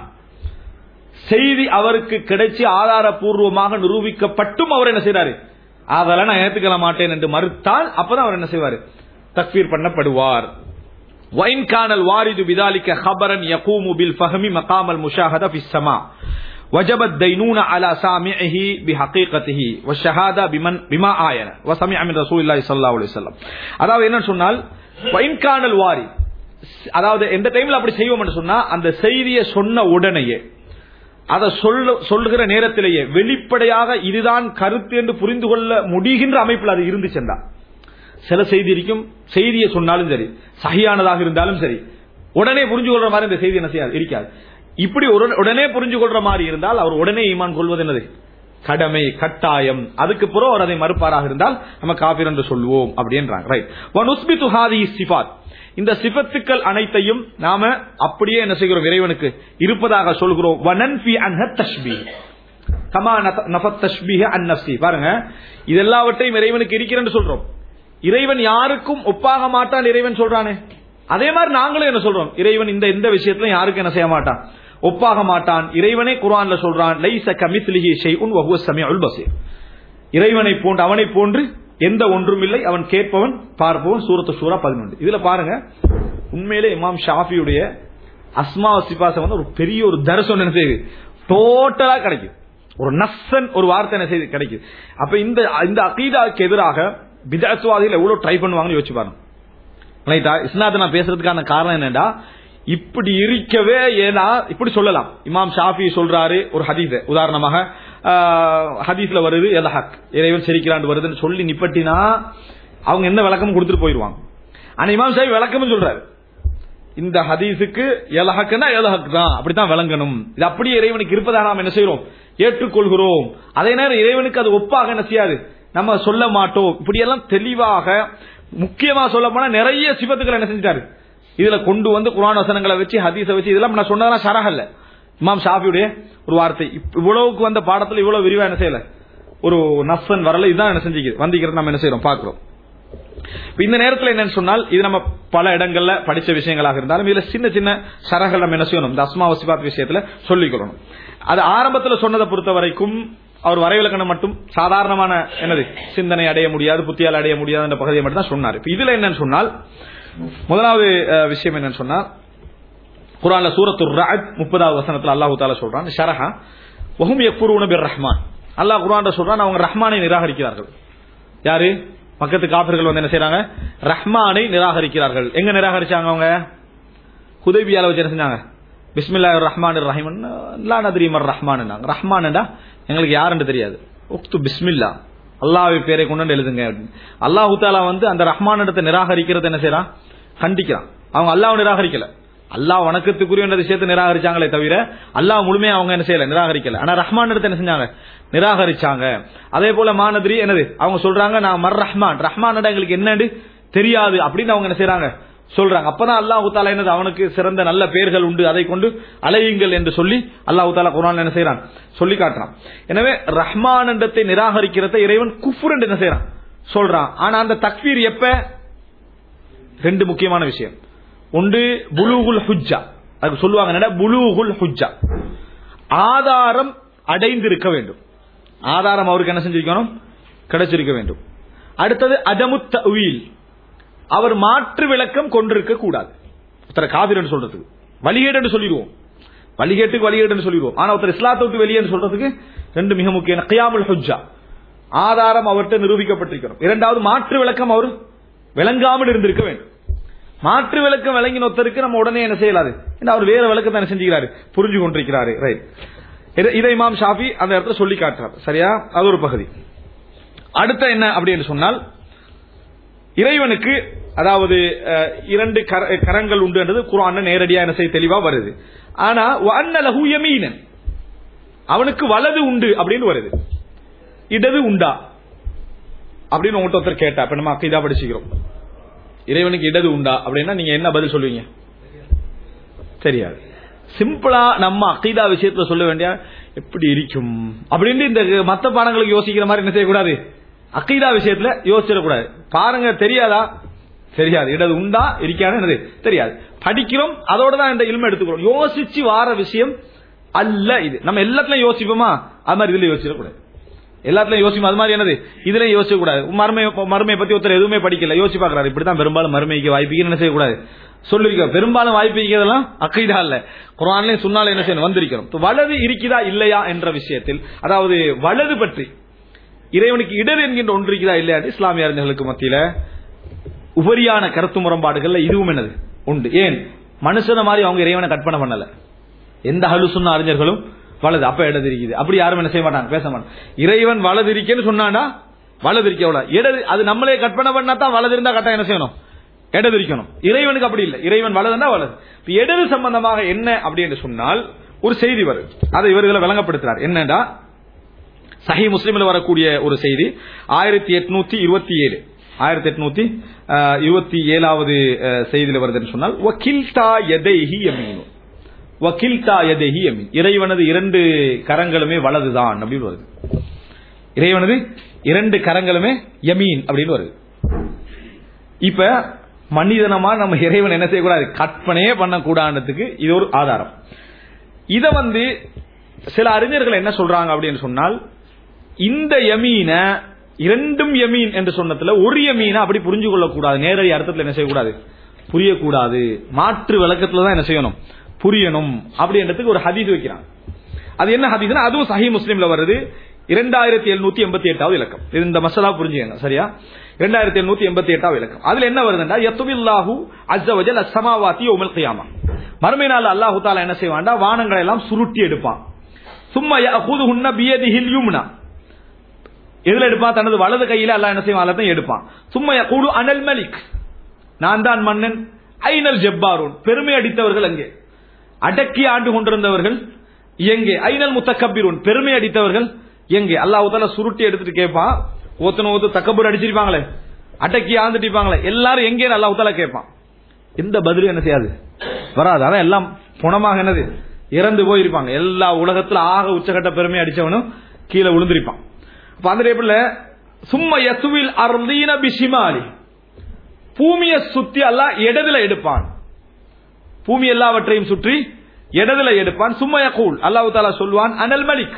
செய்தி அவருக்கு கிடைச்சி ஆதாரபூர்வமாக நிரூபிக்கப்பட்டும் அவர் என்ன செய்றாரு அதெல்லாம் நான் ஏத்துக்கல மாட்டேன் என்று மறுத்தால் அப்பதான் அவர் என்ன செய்வாரு தக்ஃபீர் பண்ணப்படுவார் وإن كان الوارد بذلك خبرا يقوم بالفهم مقام المشاهدة في السماء وجب الدينون على سامعه بحقيقته والشهادة بمن بما آينا وسمع من رسول الله صلى الله عليه وسلم அதாவது என்ன சொன்னால் وإن كان الوارد அதாவது எந்த டைம்ல அப்படி செய்வோம் சொன்னா அந்த செய்தியை சொன்ன உடனேயே அதை சொல்ல சொல்லுகிற நேரத்திலேயே வெளிப்படையாக இதுதான் கருத்து என்று புரிந்து கொள்ள முடிகின்ற அமைப்பில் அது இருந்துச்சுண்டா சில செய்தி இருக்கும் செய்தியை சொன்னாலும் சரி சகியானதாக இருந்தாலும் சரி உடனே புரிஞ்சு கொள்ற மாதிரி இந்த செய்தி என்ன செய்யாது இருக்காது இப்படி ஒரு- உடனே புரிஞ்சு கொள்ற மாதிரி இருந்தால் அவர் உடனே ஈமான் கொள்வது என்னது கடமை கட்டாயம் அதுக்கு பிறகு அவர் அதை மறுப்பாராக இருந்தால் நம்ம காபிர் என்று சொல்லுவோம் அப்படின்றாங்க ரைட் வனுஸ்பித்து ஹாதிஹி சிஃபாத் இந்த சிபத்துக்கள் அனைத்தையும் நாம அப்படியே என்ன செய்கிறோம் இறைவனுக்கு இருப்பதாக சொல்கிறோம் வனன்ஃபி அன்ஹ தஷ்பீஹ் கமா நஃப- நஃபத் தஷ்பீஹ அன் நஃப்ஸி பாருங்க இதெல்லாவற்றையும் இறைவனுக்கு இருக்கிறேன்னு சொல்றோம் இறைவன் யாருக்கும் ஒப்பாக மாட்டான் இறைவன் சொல்றானே அதே மாதிரி நாங்களும் என்ன சொல்றோம் இறைவன் இந்த எந்த விஷயத்திலும் யாருக்கும் என்ன செய்ய மாட்டான் ஒப்பாக மாட்டான் இறைவனே குர்ஆன்ல சொல்றான் லைஸ கமிஸ்லிஹி ஷைஉன் வஹுவ ஸமீஉல் பஸீர் இறைவனை போன்று அவனை போன்று எந்த ஒன்றும் இல்லை அவன் கேட்பவன் பார்ப்பவன் சூரத்து சூரா பதினொன்று இதுல பாருங்க உண்மையிலே இமாம் ஷாஃபியுடைய அஸ்மா சிபாசம் வந்து ஒரு பெரிய ஒரு தரிசனம் என்ன செய்யுது டோட்டலா கிடைக்கும் ஒரு நஸ்ஸன் ஒரு வார்த்தை என்ன செய்து கிடைக்குது அப்ப இந்த இந்த அகீதாவுக்கு எதிராக பிதாத்துவாதிகள் எவ்வளவு ட்ரை பண்ணுவாங்கன்னு யோசிச்சு பாருங்க ரைட்டா இஸ்லாத்தை நான் பேசுறதுக்கான காரணம் என்னடா இப்படி இருக்கவே ஏன்னா இப்படி சொல்லலாம் இமாம் ஷாஃபி சொல்றாரு ஒரு ஹதீஸ் உதாரணமாக ஆஹ், ஹதீஸ்ல வருது எதஹக் இறைவன் சிரிக்கிறான் வருதுன்னு சொல்லி நிப்பட்டினா அவங்க என்ன விளக்கமும் கொடுத்துட்டு போயிடுவாங்க ஆனா இமாம் ஷாஃபி விளக்கமும் சொல்றாரு இந்த ஹதீஸுக்கு எலஹக்குன்னா எலஹக் தான் அப்படித்தான் விளங்கணும் இது அப்படியே இறைவனுக்கு இருப்பதாக நாம் என்ன செய்யறோம் ஏற்றுக்கொள்கிறோம் அதே நேரம் இறைவனுக்கு அது ஒப்பாக என்ன செய்யாது நம்ம சொல்ல மாட்டோம் இப்படியெல்லாம் தெளிவாக முக்கியமா சொல்ல போனா நிறைய சிபத்துக்களை என்ன செஞ்சிட்டாரு இதுல கொண்டு வந்து குரான் வசனங்களை வச்சு ஹதீஸை வச்சு இதெல்லாம் நான் சொன்னதெல்லாம் சரகல்ல இமாம் ஷாஃபியுடைய ஒரு வார்த்தை இப்ப இவ்வளவுக்கு வந்த பாடத்துல இவ்வளவு விரிவா என்ன செய்யல ஒரு நஃபன் வரல இதுதான் என்ன செஞ்சுக்குது வந்திக்கிறது நம்ம என்ன செய்யறோம் பாக்குறோம் இப்ப இந்த நேரத்தில் என்னன்னு சொன்னால் இது நம்ம பல இடங்கள்ல படிச்ச விஷயங்களாக இருந்தாலும் இதுல சின்ன சின்ன சரகள் நம்ம என்ன செய்யணும் இந்த அஸ்மா வசிபாத் விஷயத்துல சொல்லிக்கொள்ளணும் அது ஆரம்பத்துல சொன்னதை பொறுத்த வரைக்கும் அவர் வரைவிலக்கணம் மட்டும் சாதாரணமான என்னது சிந்தனை அடைய முடியாது புத்தியால் அடைய முடியாது என்ற பகுதியை மட்டும் தான் சொன்னார் இப்ப இதுல என்னன்னு சொன்னால் முதலாவது அஹ், விஷயம் என்னன்னு சொன்னால் குரான்ல சூரத்து ரஅத் முப்பதாவது வசனத்துல அல்லாஹு தாலா சொல்றான் ஷரஹா வஹும் யக்ஃபுரூன பிர் ரஹ்மான் அல்லாஹ் குர்ஆன்ல சொல்றான் அவங்க ரஹ்மானை நிராகரிக்கிறார்கள் யாரு பக்கத்து காபிர்கள் வந்து என்ன செய்றாங்க ரஹ்மானை நிராகரிக்கிறார்கள் எங்க நிராகரிச்சாங்க அவங்க ஹுதைபியால வச்சு என்ன செஞ்சாங்க பிஸ்மில்லாஹ் ரஹ்மான் ரஹீம் லா நத்ரீமர் ரஹ்மான் ரஹ்மான்டா எங்களுக்கு யாருன்னு தெரியாது உக்து பிஸ்மில்லா அல்லாஹ்வை பேரை கொண்டு வந்து எழுதுங்க அப்படின்னு. அல்லாஹு தாலா வந்து அந்த ரஹ்மான் இடத்தை நிராகரிக்கிறது என்ன செய்யறான் கண்டிக்கிறான் அவங்க அல்லாஹ் நிராகரிக்கல அல்லாஹ் வணக்கத்துக்குரிய என்ற விஷயத்தை நிராகரிச்சாங்களே தவிர அல்லாஹ் முழுமையா அவங்க என்ன செய்யல நிராகரிக்கல ஆனா ரஹ்மான் இடத்தை என்ன செஞ்சாங்க நிராகரிச்சாங்க அதே போல மானதிரி என்னது அவங்க சொல்றாங்க நான் மர் ரஹ்மான் ரஹ்மான் எங்களுக்கு என்னன்னு தெரியாது அப்படின்னு அவங்க என்ன செய்றாங்க சொல்றாங்க அப்பதான் அல்லாஹு தாலா என்னது அவனுக்கு சிறந்த நல்ல பெயர்கள் உண்டு அதை கொண்டு அலையுங்கள் என்று சொல்லி அல்லாஹு தாலா குரான் என்ன செய்யறான் சொல்லி காட்டுறான் எனவே ரஹ்மான் என்றத்தை நிராகரிக்கிறத இறைவன் குஃபுர் என்று என்ன செய்யறான் சொல்றான் ஆனா அந்த தக்வீர் எப்ப ரெண்டு முக்கியமான விஷயம் ஒன்று புலூகுல் ஹுஜ்ஜா அதுக்கு சொல்லுவாங்க என்னடா புலூகுல் ஹுஜ்ஜா ஆதாரம் அடைந்திருக்க வேண்டும் ஆதாரம் அவருக்கு என்ன செஞ்சிருக்கணும் கிடைச்சிருக்க வேண்டும் அடுத்தது அதமு தவீல் அவர் மாற்று விளக்கம் கொண்டிருக்க கூடாது ஒருத்தர காவிரன் சொல்றதுக்கு வழிகேடு சொல்லிடுவோம் வழிகேட்டுக்கு வழிகேடு சொல்லிடுவோம் ஆனா ஒருத்தர் இஸ்லாத்தை விட்டு வெளியே சொல்றதுக்கு ரெண்டு மிக முக்கியம் கியாமுல் ஹுஜ்ஜா ஆதாரம் அவர்கிட்ட நிரூபிக்கப்பட்டிருக்கணும் இரண்டாவது மாற்று விளக்கம் அவர் விளங்காமல் இருந்திருக்க வேண்டும் மாற்று விளக்கம் விளங்கின ஒருத்தருக்கு நம்ம உடனே என்ன செய்யலாது ஏன்னா அவர் வேற விளக்கத்தை என்ன செஞ்சுக்கிறாரு புரிஞ்சு கொண்டிருக்கிறாரு ரைட் இதை- இதை இமாம் ஷாஃபி அந்த இடத்துல சொல்லி காட்டுறார் சரியா அது ஒரு பகுதி அடுத்த என்ன அப்படின்னு சொன்னால் இறைவனுக்கு அதாவது அஹ், இரண்டு கர- கரங்கள் உண்டு என்றது குரான் நேரடியா என்ன செய்ய தெளிவா வருது ஆனா வஅன்ன லஹு யமீனன் அவனுக்கு வலது உண்டு அப்படின்னு வருது இடது உண்டா அப்படின்னு உங்கள்கிட்ட ஒருத்தர் கேட்டா இப்ப நம்ம அக்கீதா படிச்சுக்கிறோம் இறைவனுக்கு இடது உண்டா அப்படின்னா நீங்க என்ன பதில் சொல்லுவீங்க தெரியாது சிம்பிளா நம்ம அக்கீதா விஷயத்துல சொல்ல வேண்டிய எப்படி இருக்கும் அப்படின்னு இந்த மத்த பாடங்களுக்கு யோசிக்கிற மாதிரி என்ன செய்யக்கூடாது அக்கீதா விஷயத்துல யோசிச்சிடக்கூடாது பாருங்க தெரியாதா தெரியாது இடது உண்டா இருக்காது என்னது தெரியாது படிக்கிறோம் அதோட தான் இந்த இல்மை எடுத்துக்கிறோம் யோசிச்சு வார விஷயம் அல்ல இது நம்ம எல்லாத்துலயும் யோசிப்போமா அது மாதிரி இதுல யோசிச்சிடக்கூடாது எல்லாத்துலயும் யோசிப்போம் அது மாதிரி என்னது இதுல யோசிக்க கூடாது மறுமை மறுமையை பத்தி ஒருத்தர் எதுவுமே படிக்கல யோசிச்சு பாக்குறாரு இப்படித்தான் பெரும்பாலும் மறுமைக்கு வாய்ப்பு என்ன செய்யக்கூடாது சொல்லிருக்க பெரும்பாலும் வாய்ப்பு இருக்கிறதெல்லாம் அக்கீதா இல்ல குரான்லயும் சுன்னால என்ன செய்யணும் வந்திருக்கிறோம் இப்ப வலது இருக்குதா இல்லையா என்ற விஷயத்தில் அதாவது வலது பற்றி இறைவனுக்கு இடது என்கின்ற ஒன்று இருக்குதா இல்லையா என்று இஸ்லாமிய அறிஞர்களுக்கு மத்தியில உபரியான கருத்து முரண்பாடுகள்ல இதுவும் என்னது உண்டு ஏன் மனுஷன மாதிரி அவங்க இறைவனை கற்பனை பண்ணல எந்த ஹலுசுன்ன அறிஞர்களும் வலது அப்ப இடது இருக்குது அப்படி யாரும் என்ன செய்ய மாட்டாங்க பேச மாட்டாங்க இறைவன் வலது இருக்கேன்னு சொன்னானா வலது இருக்க எவ்வளவு இடது அது நம்மளே கற்பனை பண்ணா தான் வலது இருந்தா கரெக்டா என்ன செய்யணும் இடது இருக்கணும் இறைவனுக்கு அப்படி இல்லை இறைவன் வலதுன்னா வலது இப்ப இடது சம்பந்தமாக என்ன அப்படி என்று சொன்னால் ஒரு செய்தி வருது அதை இவர்களை விளங்கப்படுத்துறார் என்னடா சஹி முஸ்லிமில் வரக்கூடிய ஒரு செய்தி ஆயிரத்தி எட்நூத்தி இருபத்தி ஏழு ஆயிரத்தி எட்நூத்தி அஹ், இருபத்தி ஏழாவது அஹ், செய்தியில வருதுன்னு சொன்னால் வக்கில்தா எதைஹி யமீனு வக்கில்தா எதைஹி யமீன் இறைவனது இரண்டு கரங்களுமே வலதுதான் அப்படின்னு வருது இறைவனது இரண்டு கரங்களுமே யமீன் அப்படின்னு வருது இப்ப மனிதனமா நம்ம இறைவன் என்ன செய்யக்கூடாது கற்பனையே பண்ணக்கூடாதுக்கு இது ஒரு ஆதாரம் இத வந்து சில அறிஞர்கள் என்ன சொல்றாங்க அப்படின்னு சொன்னால் இந்த யமீன இரண்டும் யமீன் என்று சொன்னதுல ஒரு யமீனை அப்படி புரிஞ்சு கொள்ளக்கூடாது நேரடி அர்த்தத்தில் என்ன செய்யக்கூடாது புரியக்கூடாது மாற்று விளக்கத்துல தான் என்ன செய்யணும் புரியணும் அப்படின்றதுக்கு ஒரு ஹதீஸ் வைக்கிறாங்க அது என்ன ஹதீஸ்னா அதுவும் சஹி முஸ்லீம்ல வருது இரண்டாயிரத்தி எழுநூத்தி எண்பத்தி எட்டாவது இலக்கம் இது இந்த மசாலா புரிஞ்சுக்கங்க சரியா இரண்டாயிரத்தி எழுநூத்தி எண்பத்தி எட்டாவது இலக்கம் அதுல என்ன வருதுன்னா யத்துபில்லாஹு அஸ்ஸவஜல் அஸ்ஸமாவாத்தி உமல் கியாமா மறுமை நாள் அல்லாஹு தாலா என்ன செய்வான்டா வானங்களை எல்லாம் சுருட்டி எடுப்பான் சும்மா யஅഖுதுஹுன்ன பியதிஹில் யும்னா எதுல எடுப்பான் தனது வலது கையில அல்லாஹ் என்ன செய்வான் எல்லாத்தையும் எடுப்பான் சும்மா யகூலு அனல் மலிக் நான் தான் மன்னன் ஐனல் ஜெப்பாரூன் பெருமை அடித்தவர்கள் அங்கே அடக்கி ஆண்டு கொண்டிருந்தவர்கள் எங்கே ஐனல் முத்தக்கபிரூன் பெருமை அடித்தவர்கள் எங்கே அல்லாஹ் தால சுருட்டி எடுத்துட்டு கேட்பான் ஒருத்தன ஒருத்தர் தக்கபூர் அடிச்சிருப்பாங்களே அடக்கி ஆந்துட்டிருப்பாங்களே எல்லாரும் எங்கே அல்லாஹ் தால கேட்பான் எந்த பதிலும் என்ன செய்யாது வராது அதான் எல்லாம் புணமாக என்னது இறந்து போயிருப்பாங்க எல்லா உலகத்துல ஆக உச்சகட்ட பெருமை அடிச்சவனும் கீழே விழுந்திருப்பான் அப்ப அந்த டைப்ல சும்மா யசுவில் அர்லீன பிஷிமாலி பூமியை சுத்தி அல்லாஹ் இடதுல எடுப்பான் பூமி எல்லாவற்றையும் சுற்றி இடதுல எடுப்பான் சும்மா யகூல் அல்லாஹ் தாலா சொல்வான் அனல் மலிக்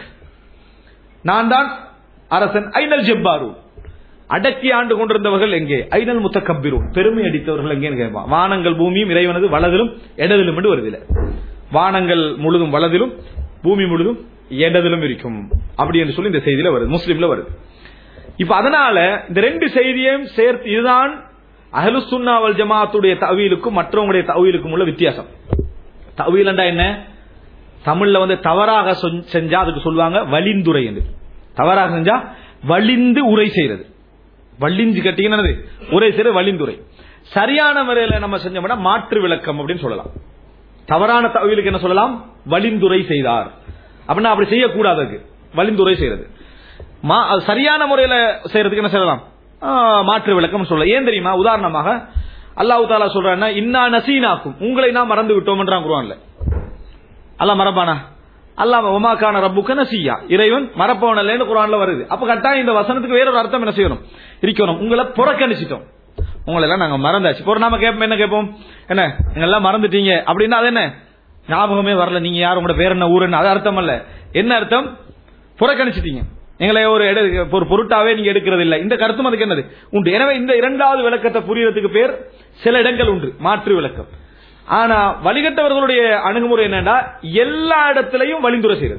நான் தான் அரசன் ஐனல் ஜெப்பாரு அடக்கி ஆண்டு கொண்டிருந்தவர்கள் எங்கே ஐனல் முத்தக்கபிரும் பெருமை அடித்தவர்கள் எங்கேன்னு கேட்பான் வானங்கள் பூமியும் இறைவனது வலதிலும் இடதிலும் என்று வருதில்லை வானங்கள் முழுதும் வலதிலும் பூமி முழுதும் இடதிலும் இருக்கும் அப்படி என்று சொல்லி இந்த செய்தியில வருது முஸ்லீம்ல வருது இப்ப அதனால இந்த ரெண்டு செய்தியையும் சேர்த்து இதுதான் அஹலு சுன்னாவல் ஜமாத்துடைய தவீலுக்கும் மற்றவங்களுடைய தவீலுக்கும் உள்ள வித்தியாசம் தவீலண்டா என்ன தமிழ்ல வந்து தவறாக சொன்- செஞ்சா அதுக்கு சொல்லுவாங்க வலிந்துரை என்று தவறாக செஞ்சா வலிந்து உரை செய்யறது வள்ளிஞ்சு கட்டிங்கன்னா என்னது? உரை செய்யறது வலிந்துரை சரியான முறையில நம்ம செஞ்சோம்னா மாற்று விளக்கம் அப்படின்னு சொல்லலாம் தவறான தவிலுக்கு என்ன சொல்லலாம் வலிந்துரை செய்தார் அப்படின்னா அப்படி செய்யக்கூடாது அதுக்கு. வலிந்துரை செய்யறது மா- அது சரியான முறையில செய்யறதுக்கு என்ன செய்யலாம் ஆ, மாற்று விளக்கம் சொல்ல ஏன் தெரியுமா உதாரணமாக அல்லாஹ் தாலா சொல்றான்னா இன்னா நசீனாக்கும் உங்களை நாம் மறந்து விட்டோம் என்றான் குருவான்ல அல்லாஹ் மறப்பானா அல்லாஹ் ஒமாக்கான ரப்புக்க நசியா இறைவன் மறப்பவன் இல்லைன்னு குரான்ல வருது அப்ப கட்டாயம் இந்த வசனத்துக்கு வேற ஒரு அர்த்தம் என்ன செய்யணும் இருக்கணும் உங்களை புறக்கணிச்சிட்டோம் உங்களை எல்லாம் நாங்க மறந்தாச்சு இப்போ நாம கேட்போம் என்ன கேட்போம் என்ன நீங்க எல்லாம் மறந்துட்டீங்க அப்படின்னா அது என்ன ஞாபகமே வரல நீங்க யார் உங்களோட பேர் என்ன ஊருன்னு அது அர்த்தம் அல்ல என்ன அர்த்தம் புறக்கணிச்சிட்டீங்க எங்களை ஒரு எடு ஒரு பொருட்டாவே நீங்க எடுக்கிறது இல்ல இந்த கருத்தும் அதுக்கு என்னது உண்டு எனவே இந்த இரண்டாவது விளக்கத்தை புரியறதுக்கு பேர் சில இடங்கள் உண்டு மாற்று விளக்கம் ஆனா வழிகட்டவர்களுடைய அணுகுமுறை என்னன்னா எல்லா இடத்திலையும் வழிந்துரை செய்யறது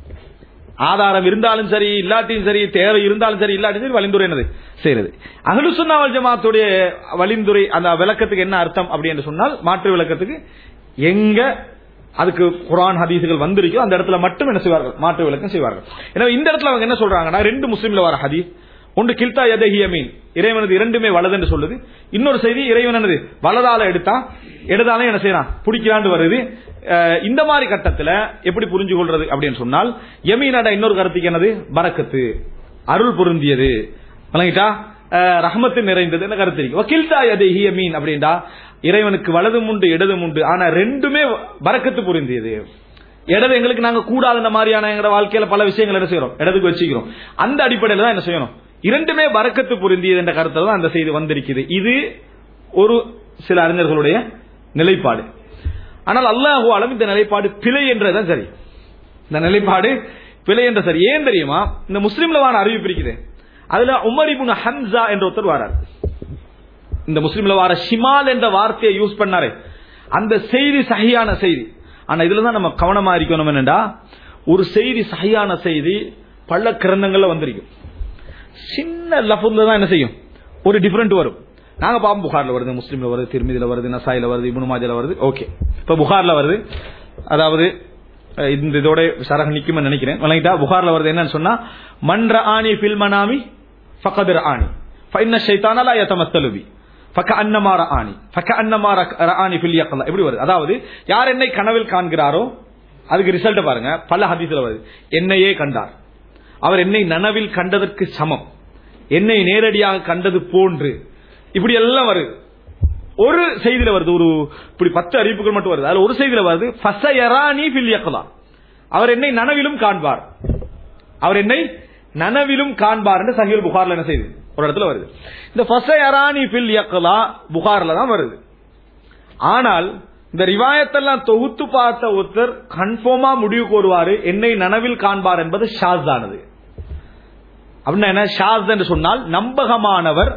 ஆதாரம் இருந்தாலும் சரி இல்லாட்டியும் சரி தேவை இருந்தாலும் சரி இல்லாட்டியும் சரி வழிந்துரை என்னது செய்யறது அகலுசுன்னாவல் ஜமாத்துடைய வழிந்துரை அந்த விளக்கத்துக்கு என்ன அர்த்தம் அப்படி என்று சொன்னால் மாற்று விளக்கத்துக்கு எங்க அதுக்கு குரான் ஹதீசுகள் வந்திருக்கோ அந்த இடத்துல மட்டும் என்ன செய்வார்கள் மாற்று விளக்கம் செய்வார்கள் எனவே இந்த இடத்துல அவங்க என்ன சொல்றாங்கன்னா ரெண்டு முஸ்லீம்ல வர ஹதீஸ் ஒன்று கில்தா யதஹியமீன் இறைவனது இரண்டுமே வலது என்று சொல்லுது இன்னொரு செய்தி இறைவனது வலதால எடுத்தா இடதால என்ன செய்யறான் பிடிக்கிறாண்டு வருது அஹ் இந்த மாதிரி கட்டத்துல எப்படி புரிஞ்சு கொள்றது அப்படின்னு சொன்னால் யமீனோட இன்னொரு கருத்துக்கு என்னது பரக்கத்து அருள் பொருந்தியது வழங்கிட்டா அஹ் ரஹ்மத்து நிறைந்தது என்ன கருத்து இருக்கு வக்கீல்தா யதஹி யமீன் அப்படின்டா இறைவனுக்கு வலதும் உண்டு இடதும் உண்டு ஆனா ரெண்டுமே பரக்கத்து பொருந்தியது இடது எங்களுக்கு நாங்க கூடாத மாதிரியான எங்க வாழ்க்கையில பல விஷயங்கள் என்ன செய்யறோம் இடத்துக்கு வச்சுக்கிறோம் அந்த அடிப்படையில தான் என்ன செய்யணும் இரண்டுமே பரக்கத்து புரிந்தியது என்ற கருத்துல தான் அந்த செய்தி வந்திருக்குது இது ஒரு சில அறிஞர்களுடைய நிலைப்பாடு ஆனால் அல்லாஹு அலம் இந்த நிலைப்பாடு பிழை என்றதான் சரி இந்த நிலைப்பாடு பிழை என்ற சரி ஏன் தெரியுமா இந்த முஸ்லீம்ல வார அறிவிப்பு இருக்குது அதுல உமர் இப்னு ஹம்சா என்ற ஒருத்தர் வாரார் இந்த முஸ்லீம்ல வார ஷிமால் என்ற வார்த்தையை யூஸ் பண்ணாரு அந்த செய்தி சகியான செய்தி ஆனா இதுல தான் நம்ம கவனமா இருக்கணும் என்னடா ஒரு செய்தி சகியான செய்தி பல கிரந்தங்கள்ல வந்திருக்கும் சின்ன லஃபுல தான் என்ன செய்யும் ஒரு டிஃபரெண்ட் வரும் நாங்க பாப்போம் புகார்ல வருது முஸ்லீம்ல வருது திருமதியில வருது நசாயில வருது இப்னு மாஜில வருது ஓகே இப்ப புகார்ல வருது அதாவது அஹ், இந்த இதோட சரக நிக்கும்னு நினைக்கிறேன் வழங்கிட்டா புகார்ல வருது என்னன்னு சொன்னா மன்ற ஆணி ஃபில் மனாமி ஃபகதர் ஆணி ஃபைன்ன ஷைத்தான லா யதமஸ்ஸலு பி ஃபகஅன்னமா ரஆனி ஃபகஅன்னமா ரஆனி ஃபில் யக்லா இப்படி வருது அதாவது யார் என்னை கனவில் காண்கிறாரோ அதுக்கு ரிசல்ட் பாருங்க பல ஹதீஸ்ல வருது என்னையே கண்டார் அவர் என்னை நனவில் கண்டதற்கு சமம் என்னை நேரடியாக கண்டது போன்று இப்படி எல்லாம் வருது ஒரு செய்தியில வருது ஒரு இப்படி பத்து அறிவிப்புகள் மட்டும் வருது அதுல ஒரு செய்தியில வருது ஃபசயரானி ஃபில் யக்லா அவர் என்னை நனவிலும் காண்பார் அவர் என்னை நனவிலும் காண்பார் என்று சஹீல் புகார்ல என்ன செய்யுது ஒரு இடத்துல வருது இந்த ஃபசயரானி ஃபில் யக்லா புகார்ல தான் வருது ஆனால் இந்த ரிவாயத்தெல்லாம் தொகுத்து பார்த்த ஒருத்தர் கன்ஃபார்மா முடிவு கூறுவாரு என்னை நனவில் காண்பார் என்பது ஷாஸானது அப்படின்னா என்ன ஷாஸ் என்று சொன்னால் நம்பகமானவர்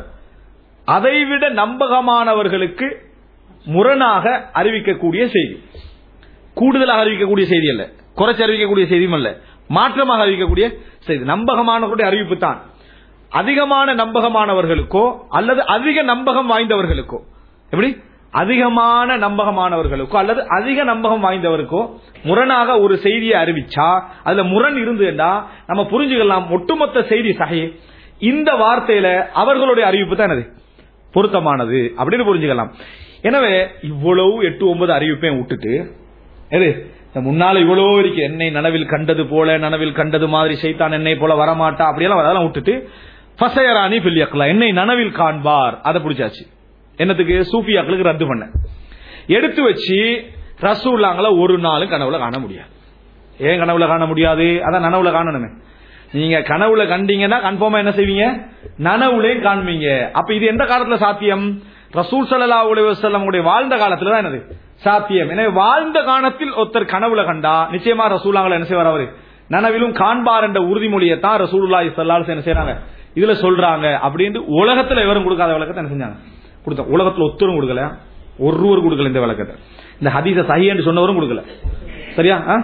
அதைவிட நம்பகமானவர்களுக்கு முரணாக அறிவிக்கக்கூடிய செய்தி கூடுதலாக அறிவிக்கக்கூடிய செய்தி அல்ல குறைச்சு அறிவிக்கக்கூடிய செய்தியும் அல்ல மாற்றமாக அறிவிக்கக்கூடிய செய்தி நம்பகமானவர்களுடைய அறிவிப்பு தான் அதிகமான நம்பகமானவர்களுக்கோ அல்லது அதிக நம்பகம் வாய்ந்தவர்களுக்கோ எப்படி அதிகமான நம்பகமானவர்களுக்கோ அல்லது அதிக நம்பகம் வாய்ந்தவருக்கோ முரணாக ஒரு செய்தியை அறிவிச்சா அதுல முரண் இருந்துன்னா நம்ம புரிஞ்சுக்கலாம் ஒட்டுமொத்த செய்தி சகை இந்த வார்த்தையில அவர்களுடைய அறிவிப்பு தான் என்னது பொருத்தமானது அப்படின்னு புரிஞ்சுக்கலாம் எனவே இவ்வளவு எட்டு ஒன்பது அறிவிப்பையும் விட்டுட்டு எது இந்த முன்னால இவ்வளவு இருக்கு என்னை நனவில் கண்டது போல நனவில் கண்டது மாதிரி செய்தான் என்னை போல வரமாட்டா அப்படியெல்லாம் அதெல்லாம் விட்டுட்டு ஃபசயராணி பில்யக்லா என்னை நனவில் காண்பார் அதை பிடிச்சாச்சு என்னத்துக்கு சூஃபியாக்களுக்கு ரத்து பண்ண எடுத்து வச்சு ரசூல்லாங்கள ஒரு நாளும் கனவுல காண முடியாது ஏன் கனவுல காண முடியாது அதான் நனவுல காணணுமே நீங்க கனவுல கண்டீங்கன்னா கன்ஃபார்மா என்ன செய்வீங்க நனவுலையும் காண்பீங்க அப்ப இது எந்த காலத்துல சாத்தியம் ரசூல் சல்லா அலைஹி வஸல்லம் உடைய வாழ்ந்த காலத்துல தான் என்னது சாத்தியம் எனவே வாழ்ந்த காலத்தில் ஒருத்தர் கனவுல கண்டா நிச்சயமா ரசூலாங்களை என்ன செய்வார் அவரு நனவிலும் காண்பார் என்ற உறுதிமொழியை தான் ரசூலுல்லாஹி ஸல்லல்லாஹு அலைஹி வஸல்லம் என்ன செய்றாங்க இதுல சொல்றாங்க அப்படின்னு உலகத்துல எவரும் கொடுக்காத விளக்கத்தை என்ன செஞ்சாங்க கொடுத்த உலகத்துல ஒத்தரும் கொடுக்கல ஒருவர் கொடுக்கல இந்த விளக்கத்தை இந்த ஹதீஸ சஹி என்று சொன்னவரும் கொடுக்கல சரியா ஆ?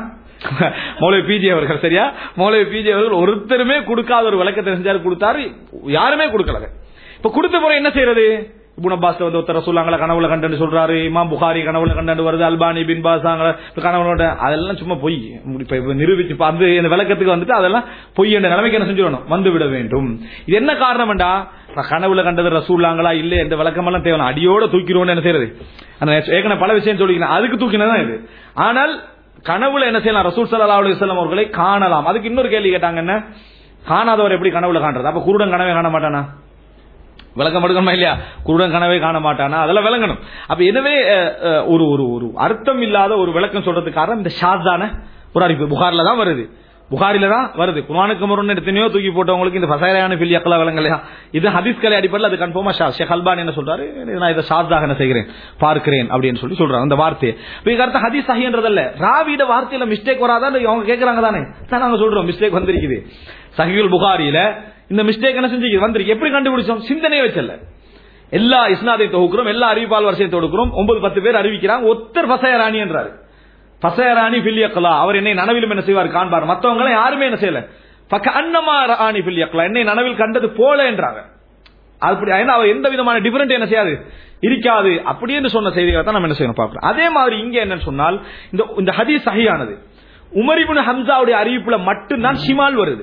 மௌலவி பிஜி அவர்கள் சரியா மௌலவி பிஜி அவர்கள் ஒருத்தருமே கொடுக்காத ஒரு விளக்கத்தை செஞ்சாரு கொடுத்தாரு யாருமே கொடுக்கல இப்ப கொடுத்த பிறகு என்ன செய்யறது இபுன் அப்பாஸ் வந்து ஒருத்தர சொல்லாங்களா கனவுல கண்டன்னு சொல்றாரு இமாம் புகாரி கனவுல கண்டன்னு வருது அல்பானி பின் பாசாங்க கனவுல அதெல்லாம் சும்மா பொய் இப்ப இப்ப நிரூபிச்சு இப்ப அந்த இந்த விளக்கத்துக்கு வந்துட்டு அதெல்லாம் பொய் என்ற நிலைமைக்கு என்ன செஞ்சிடணும் வந்து விட வேண்டும் இது என்ன காரணம்டா கனவுல கண்டது ரசூல்லாங்களா இல்ல இந்த விளக்கமெல்லாம் தேவை அடியோட தூக்கிடுவோம்னு என்ன செய்யறது அந்த ஏற்கனவே பல விஷயம் சொல்லிக்கிறேன் அதுக்கு தூக்கினதான் இது ஆனால் கனவுல என்ன செய்யலாம் ரசூல் சல்லா அலுவலம் அவர்களை காணலாம் அதுக்கு இன்னொரு கேள்வி கேட்டாங்க என்ன காணாதவர் எப்படி கனவுல காண்றது அப்ப குருடன் கனவே காண மாட்டானா விளக்கம் எடுக்கணுமா இல்லையா குருடன் கனவே காண மாட்டானா அதெல்லாம் விளங்கணும் அப்ப எனவே அஹ், அஹ், ஒரு ஒரு ஒரு அர்த்தம் இல்லாத ஒரு விளக்கம் சொல்றதுக்கு காரணம் இந்த ஷாதான ஒரு அறிவிப்பு புகார்ல தான் வருது புகாரில தான் வருது குர்ஆனுக்கு முரண் எத்தனையோ தூக்கி போட்டவங்களுக்கு இந்த ஃபசைரான ஃபில் யக்லா விளங்கலையா இது ஹதீஸ் கலை அடிப்படையில் அது கன்ஃபார்மா ஷா ஷேக் அல்பான் என்ன சொல்றாரு இது நான் இதை ஷாத்தாக என்ன செய்கிறேன் பார்க்கிறேன் அப்படின்னு சொல்லி சொல்றாங்க அந்த வார்த்தையை இப்ப இதுக்கு அர்த்தம் ஹதீஸ் சஹின்றதல்ல ராவிட வார்த்தையில மிஸ்டேக் வராதான் அவங்க கேட்கறாங்க தானே தான் நாங்க சொல்றோம் மிஸ்டேக் வந்திருக்குது சஹிகுல் புகாரியில இந்த மிஸ்டேக் என்ன செஞ்சு வந்திருக்கு எப்படி கண்டுபிடிச்சோம் சிந்தனையே வச்சல எல்லா இஸ்னாதை தொகுக்கிறோம் எல்லா அறிவிப்பால் வரிசையை தொடுக்கிறோம் ஒன்பது பத்து பேர் அறிவிக்கிறாங்க ஒத்தர் ஃபசையராணி என்றாரு ஃபசையராணி ஃபில்யக்லா அவர் என்னை நனவிலும் என்ன செய்வார் காண்பார் மத்தவங்க எல்லாம் யாருமே என்ன செய்யல பக்க அன்னமா ராணி ஃபில்யக்லா என்னை நனவில் கண்டது போல என்றாங்க அப்படி ஏன்னா அவர் எந்த விதமான டிஃபரெண்ட் என்ன செய்யாது இருக்காது அப்படின்னு சொன்ன செய்திகளை தான் நம்ம என்ன செய்யணும் பார்க்கலாம் அதே மாதிரி இங்க என்னன்னு சொன்னால் இந்த இந்த ஹதீஸ் சஹியானது உமரிபுன் ஹம்சாவுடைய அறிவிப்புல மட்டும்தான் ஷிமால் வருது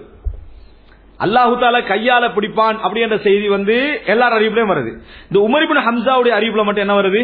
அல்லாஹு தாலா கையால பிடிப்பான் அப்படி என்ற செய்தி வந்து எல்லார் அறிவிப்புலயும் வருது இந்த உமரிபுன் ஹம்சாவுடைய அறிவிப்புல மட்டும் என்ன வருது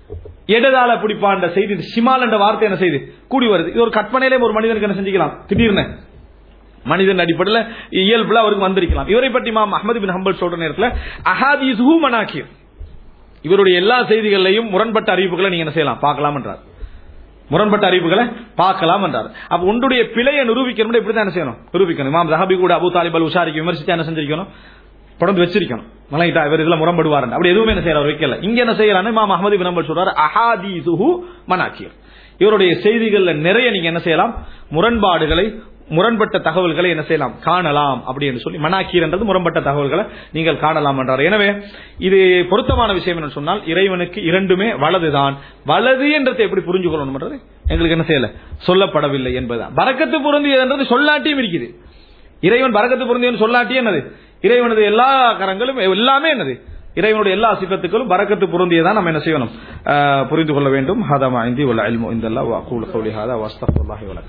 இடதால பிடிப்பான் என்ற செய்தி இந்த ஷிமால் என்ற வார்த்தை என்ன செய்து கூடி வருது இது ஒரு கற்பனையிலே ஒரு மனிதனுக்கு என்ன செஞ்சுக்கலாம் திடீர்னு மனிதன் அடிப்படையில் இயல்புல அவருக்கு வந்திருக்கலாம் இவரை பற்றி மாம் அஹமது பின் ஹம்பல் சொல்ற நேரத்தில் அஹாதீசுஹு மனாக்கிர் இவருடைய எல்லா செய்திகளையும் முரண்பட்ட அறிவிப்புகளை நீங்க என்ன செய்யலாம் பார்க்கலாம் என்றார் முரண்பட்ட அறிவிப்புகளை பார்க்கலாம் என்றார் அப்ப உன்னுடைய பிழையை நிரூபிக்கணும் இப்படி தான் என்ன செய்யணும் நிரூபிக்கணும் இமாம் ரஹபி கூட அபு தாலிப் அல் உஷாரிக்கு விமர்சிச்சு என்ன செஞ்சிருக்கணும் தொடர்ந்து வச்சிருக்கணும் மலையிட்டா இவர் இதுல முரண்படுவார் அப்படி எதுவுமே என்ன செய்யறாரு வைக்கல இங்க என்ன செய்யறாரு இமாம் அஹமது பின் ஹம்பல் சொல்றாரு அஹாதீசுஹு மனாக்கிர் இவருடைய செய்திகள்ல நிறைய நீங்க என்ன செய்யலாம் முரண்பாடுகளை முரண்பட்ட தகவல்களை என்ன செய்யலாம் காணலாம் அப்படி என்று சொல்லி மனாக்கீர் என்றது முரண்பட்ட தகவல்களை நீங்கள் காணலாம் என்றார் எனவே இது பொருத்தமான விஷயம் என்று சொன்னால் இறைவனுக்கு இரண்டுமே வலதுதான் வலது என்றதை எப்படி புரிஞ்சு கொள்ளணும் என்றது எங்களுக்கு என்ன செய்யல சொல்லப்படவில்லை என்பதுதான் பறக்கத்து பொருந்தியது என்றது சொல்லாட்டியும் இருக்குது இறைவன் பறக்கத்து பொருந்தியவன் சொல்லாட்டி என்னது இறைவனது எல்லா கரங்களும் எல்லாமே என்னது இறைவனுடைய எல்லா சிபத்துக்களும் பறக்கத்து பொருந்தியதான் நம்ம என்ன செய்யணும் ஆஹ் புரிந்து கொள்ள வேண்டும் ஹாதா இந்தி உள்ள அல்மு இந்த அல்லா வா கூல கௌலி ஹாதா வஸ்தஃபுல்லாஹி வலக்கும்